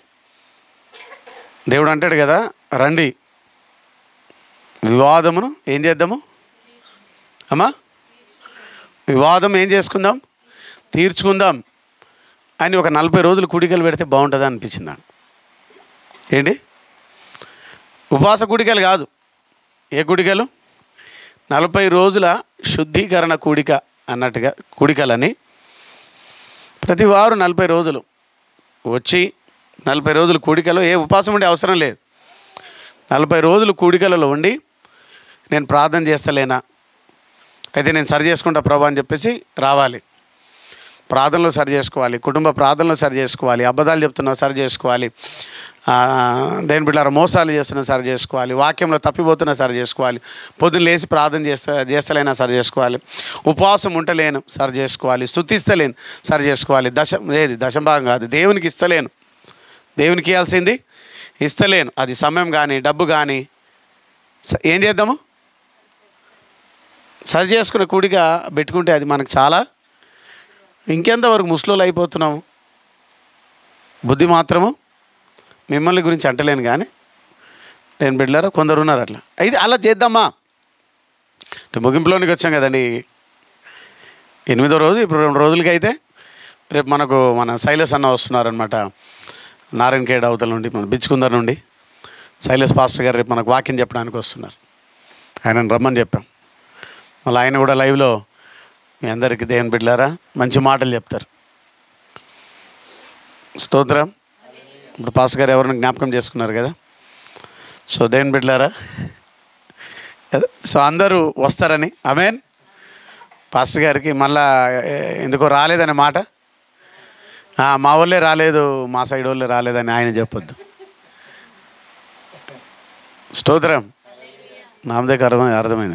దేవుడు అంటాడు కదా రండి వివాదమును ఏం చేద్దాము అమ్మా వివాదం ఏం చేసుకుందాం తీర్చుకుందాం అని ఒక నలభై రోజులు కూడికలు పెడితే బాగుంటుంది అనిపించింది నాకు ఏంటి ఉపవాస కూడికలు కాదు ఏ కూడికలు నలభై రోజుల శుద్ధీకరణ కూడిక అన్నట్టుగా కూడికలని ప్రతి వారు నలభై రోజులు వచ్చి నలభై రోజులు కూడికలో ఏ ఉపవాసం ఉండే అవసరం లేదు నలభై రోజులు కూడికలలో ఉండి నేను ప్రార్థన చేస్తలేనా అయితే నేను సరి చేసుకుంటా ప్రభా అని చెప్పేసి రావాలి ప్రార్థనలో సరి చేసుకోవాలి కుటుంబ ప్రార్థనలో సరి చేసుకోవాలి అబద్ధాలు చెప్తున్నా సరి చేసుకోవాలి ఆ, దేని బిడ్డారా మోసాలు చేస్తున్నా సరి చేసుకోవాలి వాక్యంలో తప్పిపోతున్నా సరి చేసుకోవాలి పొద్దున్న లేచి ప్రార్థన చేస్తా చేస్తలేనా సరి చేసుకోవాలి ఉపవాసం ఉంటలేను సరి చేసుకోవాలి స్థుతిస్తలేను సరి చేసుకోవాలి దశ ఏది దశభాగం కాదు దేవునికి ఇస్తలేను దేవునికి ఇవ్వాల్సింది ఇస్తలేను అది సమయం కానీ డబ్బు కానీ స- ఏం చేద్దాము సరి చేసుకునే కూడిగా పెట్టుకుంటే అది మనకు చాలా ఇంకెంతవరకు ముసలోళ్ళు అయిపోతున్నాము బుద్ధి మాత్రము మిమ్మల్ని గురించి అంటలేను కానీ నేను బిడ్డలారా కొందరు ఉన్నారు అట్లా అయితే అలా చేద్దామా అంటే ముగింపులోనికి వచ్చాం కదండి ఎనిమిదో రోజు ఇప్పుడు రెండు రోజులకి అయితే రేపు మనకు మన శైలస్ అన్న వస్తున్నారనమాట నారాయణఖేడ్ అవతల నుండి మన బిచ్చుకుందర్ నుండి శైలస్ పాస్టర్ గారు రేపు మనకు వాక్యం చెప్పడానికి వస్తున్నారు ఆయనను రమ్మని చెప్పాం మళ్ళీ ఆయన కూడా లైవ్లో మీ అందరికీ దేవుని బిడ్డలారా మంచి మాటలు చెప్తారు స్తోత్రం ఇప్పుడు పాస్టర్ గారు ఎవరిని జ్ఞాపకం చేసుకున్నారు కదా సో దేవుని బిడ్డలారా సో అందరూ వస్తారని అమేన్ పాస్టర్ గారికి మళ్ళా ఏ, ఎందుకో రాలేదనే మాట ఆ, మా వాళ్ళే రాలేదు మా సైడ్ వాళ్ళే రాలేదని ఆయన చెప్పొద్దు స్తోత్రం నామదేకి అర్థమై అర్థమైంది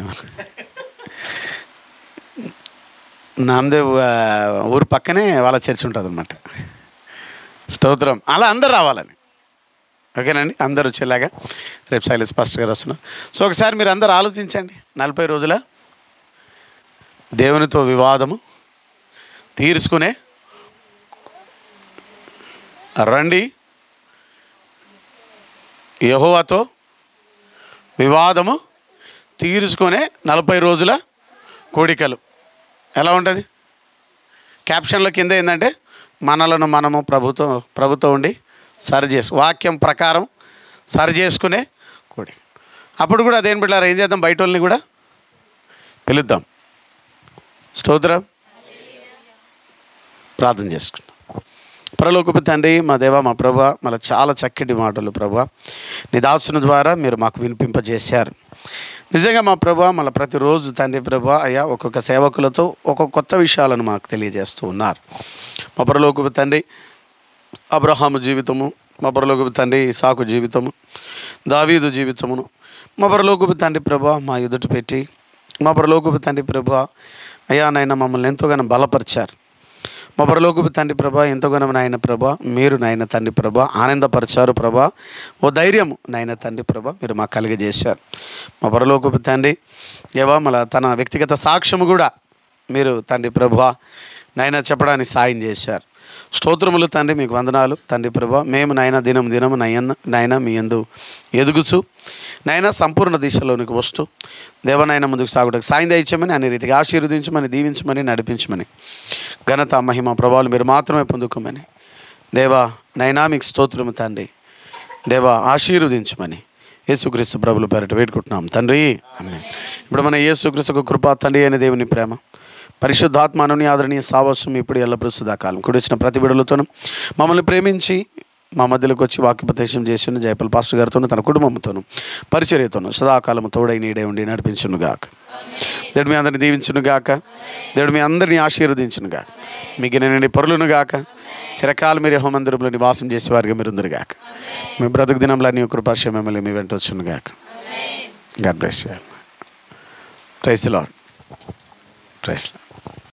నామదేవ్ ఆ, ఊరు పక్కనే వాళ్ళ చర్చ్ ఉంటుంది అనమాట స్తోత్రం అలా అందరు రావాలని ఓకేనండి అందరూ వచ్చేలాగా రేపు శైలస్ పాస్టర్ గారు వస్తున్నారు సో ఒకసారి మీరు అందరు ఆలోచించండి నలభై రోజుల దేవునితో వివాదము తీర్చుకునే రండి యహోవాతో వివాదము తీర్చుకునే నలభై రోజుల కోడికలు ఎలా ఉంటుంది క్యాప్షన్ల కింద ఏంటంటే మనలను మనము ప్రభుత్వం ప్రభుత్వం ఉండి సరి చేసు వాక్యం ప్రకారం సరి చేసుకునే కోడి అప్పుడు కూడా అదేం బిడ్డారా ఏం చేద్దాం బయట వాళ్ళని కూడా పిలుద్దాం స్తోత్రం ప్రార్థన చేసుకుంటాం పరలోకపు తండ్రి మా దేవ మా ప్రభ మళ్ళీ చాలా చక్కటి మాటలు ప్రభా నీ దాసుని ద్వారా మీరు మాకు వినిపింపజేశారు నిజంగా మా ప్రభా మళ్ళీ ప్రతిరోజు తండ్రి ప్రభా అయ్యా ఒక్కొక్క సేవకులతో ఒక్కొక్క కొత్త విషయాలను మాకు తెలియజేస్తూ ఉన్నారు మా పరలోకపు తండ్రి అబ్రహాము జీవితము మా పరలోకపు తండ్రి సాకు జీవితము దావీదు జీవితమును మా పరలోకపు తండ్రి ప్రభా మా ఎదుట పెట్టి మా పరలోకపు తండ్రి ప్రభా అయ్యా నాయన మమ్మల్ని ఎంతోగానో బలపరిచారు మా పరలోకపు తండ్రి ప్రభా ఎంతగానో నాయన ప్రభా మీరు నాయన తండ్రి ప్రభా ఆనందపరిచారు ప్రభా ఓ ధైర్యం నాయన తండ్రి ప్రభా మీరు మాకు కలిగజేశారు మా పరలోకపు తండ్రి ఏవా మళ్ళా తన వ్యక్తిగత సాక్ష్యము కూడా మీరు తండ్రి ప్రభా నాయన చెప్పడానికి సాయం చేశారు స్తోత్రములు తండ్రి మీకు వందనాలు తండ్రి ప్రభా మేము నాయన దినం దినము నయన నాయన మీ ఎందు ఎదుగుచు నాయన సంపూర్ణ దిశలోనికి వస్తూ దేవనాయన ముందుకు సాగుటకు సాయం దయచమని అన్ని రీతిగా ఆశీర్వదించమని దీవించమని నడిపించమని ఘనత మహిమ ప్రభావాలు మీరు మాత్రమే పొందుకోమని దేవా నైనా మీకు స్తోత్రము తండ్రి దేవా ఆశీర్వదించమని యేసుక్రీస్తు ప్రభులు పేరట వేడుకుంటున్నాం తండ్రి ఆమేన్. ఇప్పుడు మన యేసుక్రీస్తు కృపా తండ్రి అనే దేవుని ప్రేమ పరిశుద్ధాత్మానుని ఆదరణీయ సావస్వం ఇప్పుడు ఎల్ల ప్రస్తుత కాలం కూడి వచ్చిన ప్రతి బిడలతోనూ మమ్మల్ని ప్రేమించి మా మధ్యలోకి వచ్చి వాక్యోపదేశం చేసిన జయపల్ పాస్టర్ గారితోనూ తన కుటుంబంతోనూ పరిచర్యతోనూ సదాకాలం తోడై నీడే ఉండి నడిపించునుగాక దేవుడు మీ అందరిని దీవించునుగాక దేవుడు మీ అందరినీ ఆశీర్వదించునుగాక మిగిలిన నుండి పరులునుగాక చిరకాలు మీరు హోమందిరంలో నివాసం చేసేవారుగా మీరు ఉందరుగాక మీ బ్రతుకు దినంలో నీ కృపాశ మిమ్మల్ని మీ వెంట వచ్చునుగాక God bless you praise Lord praise lord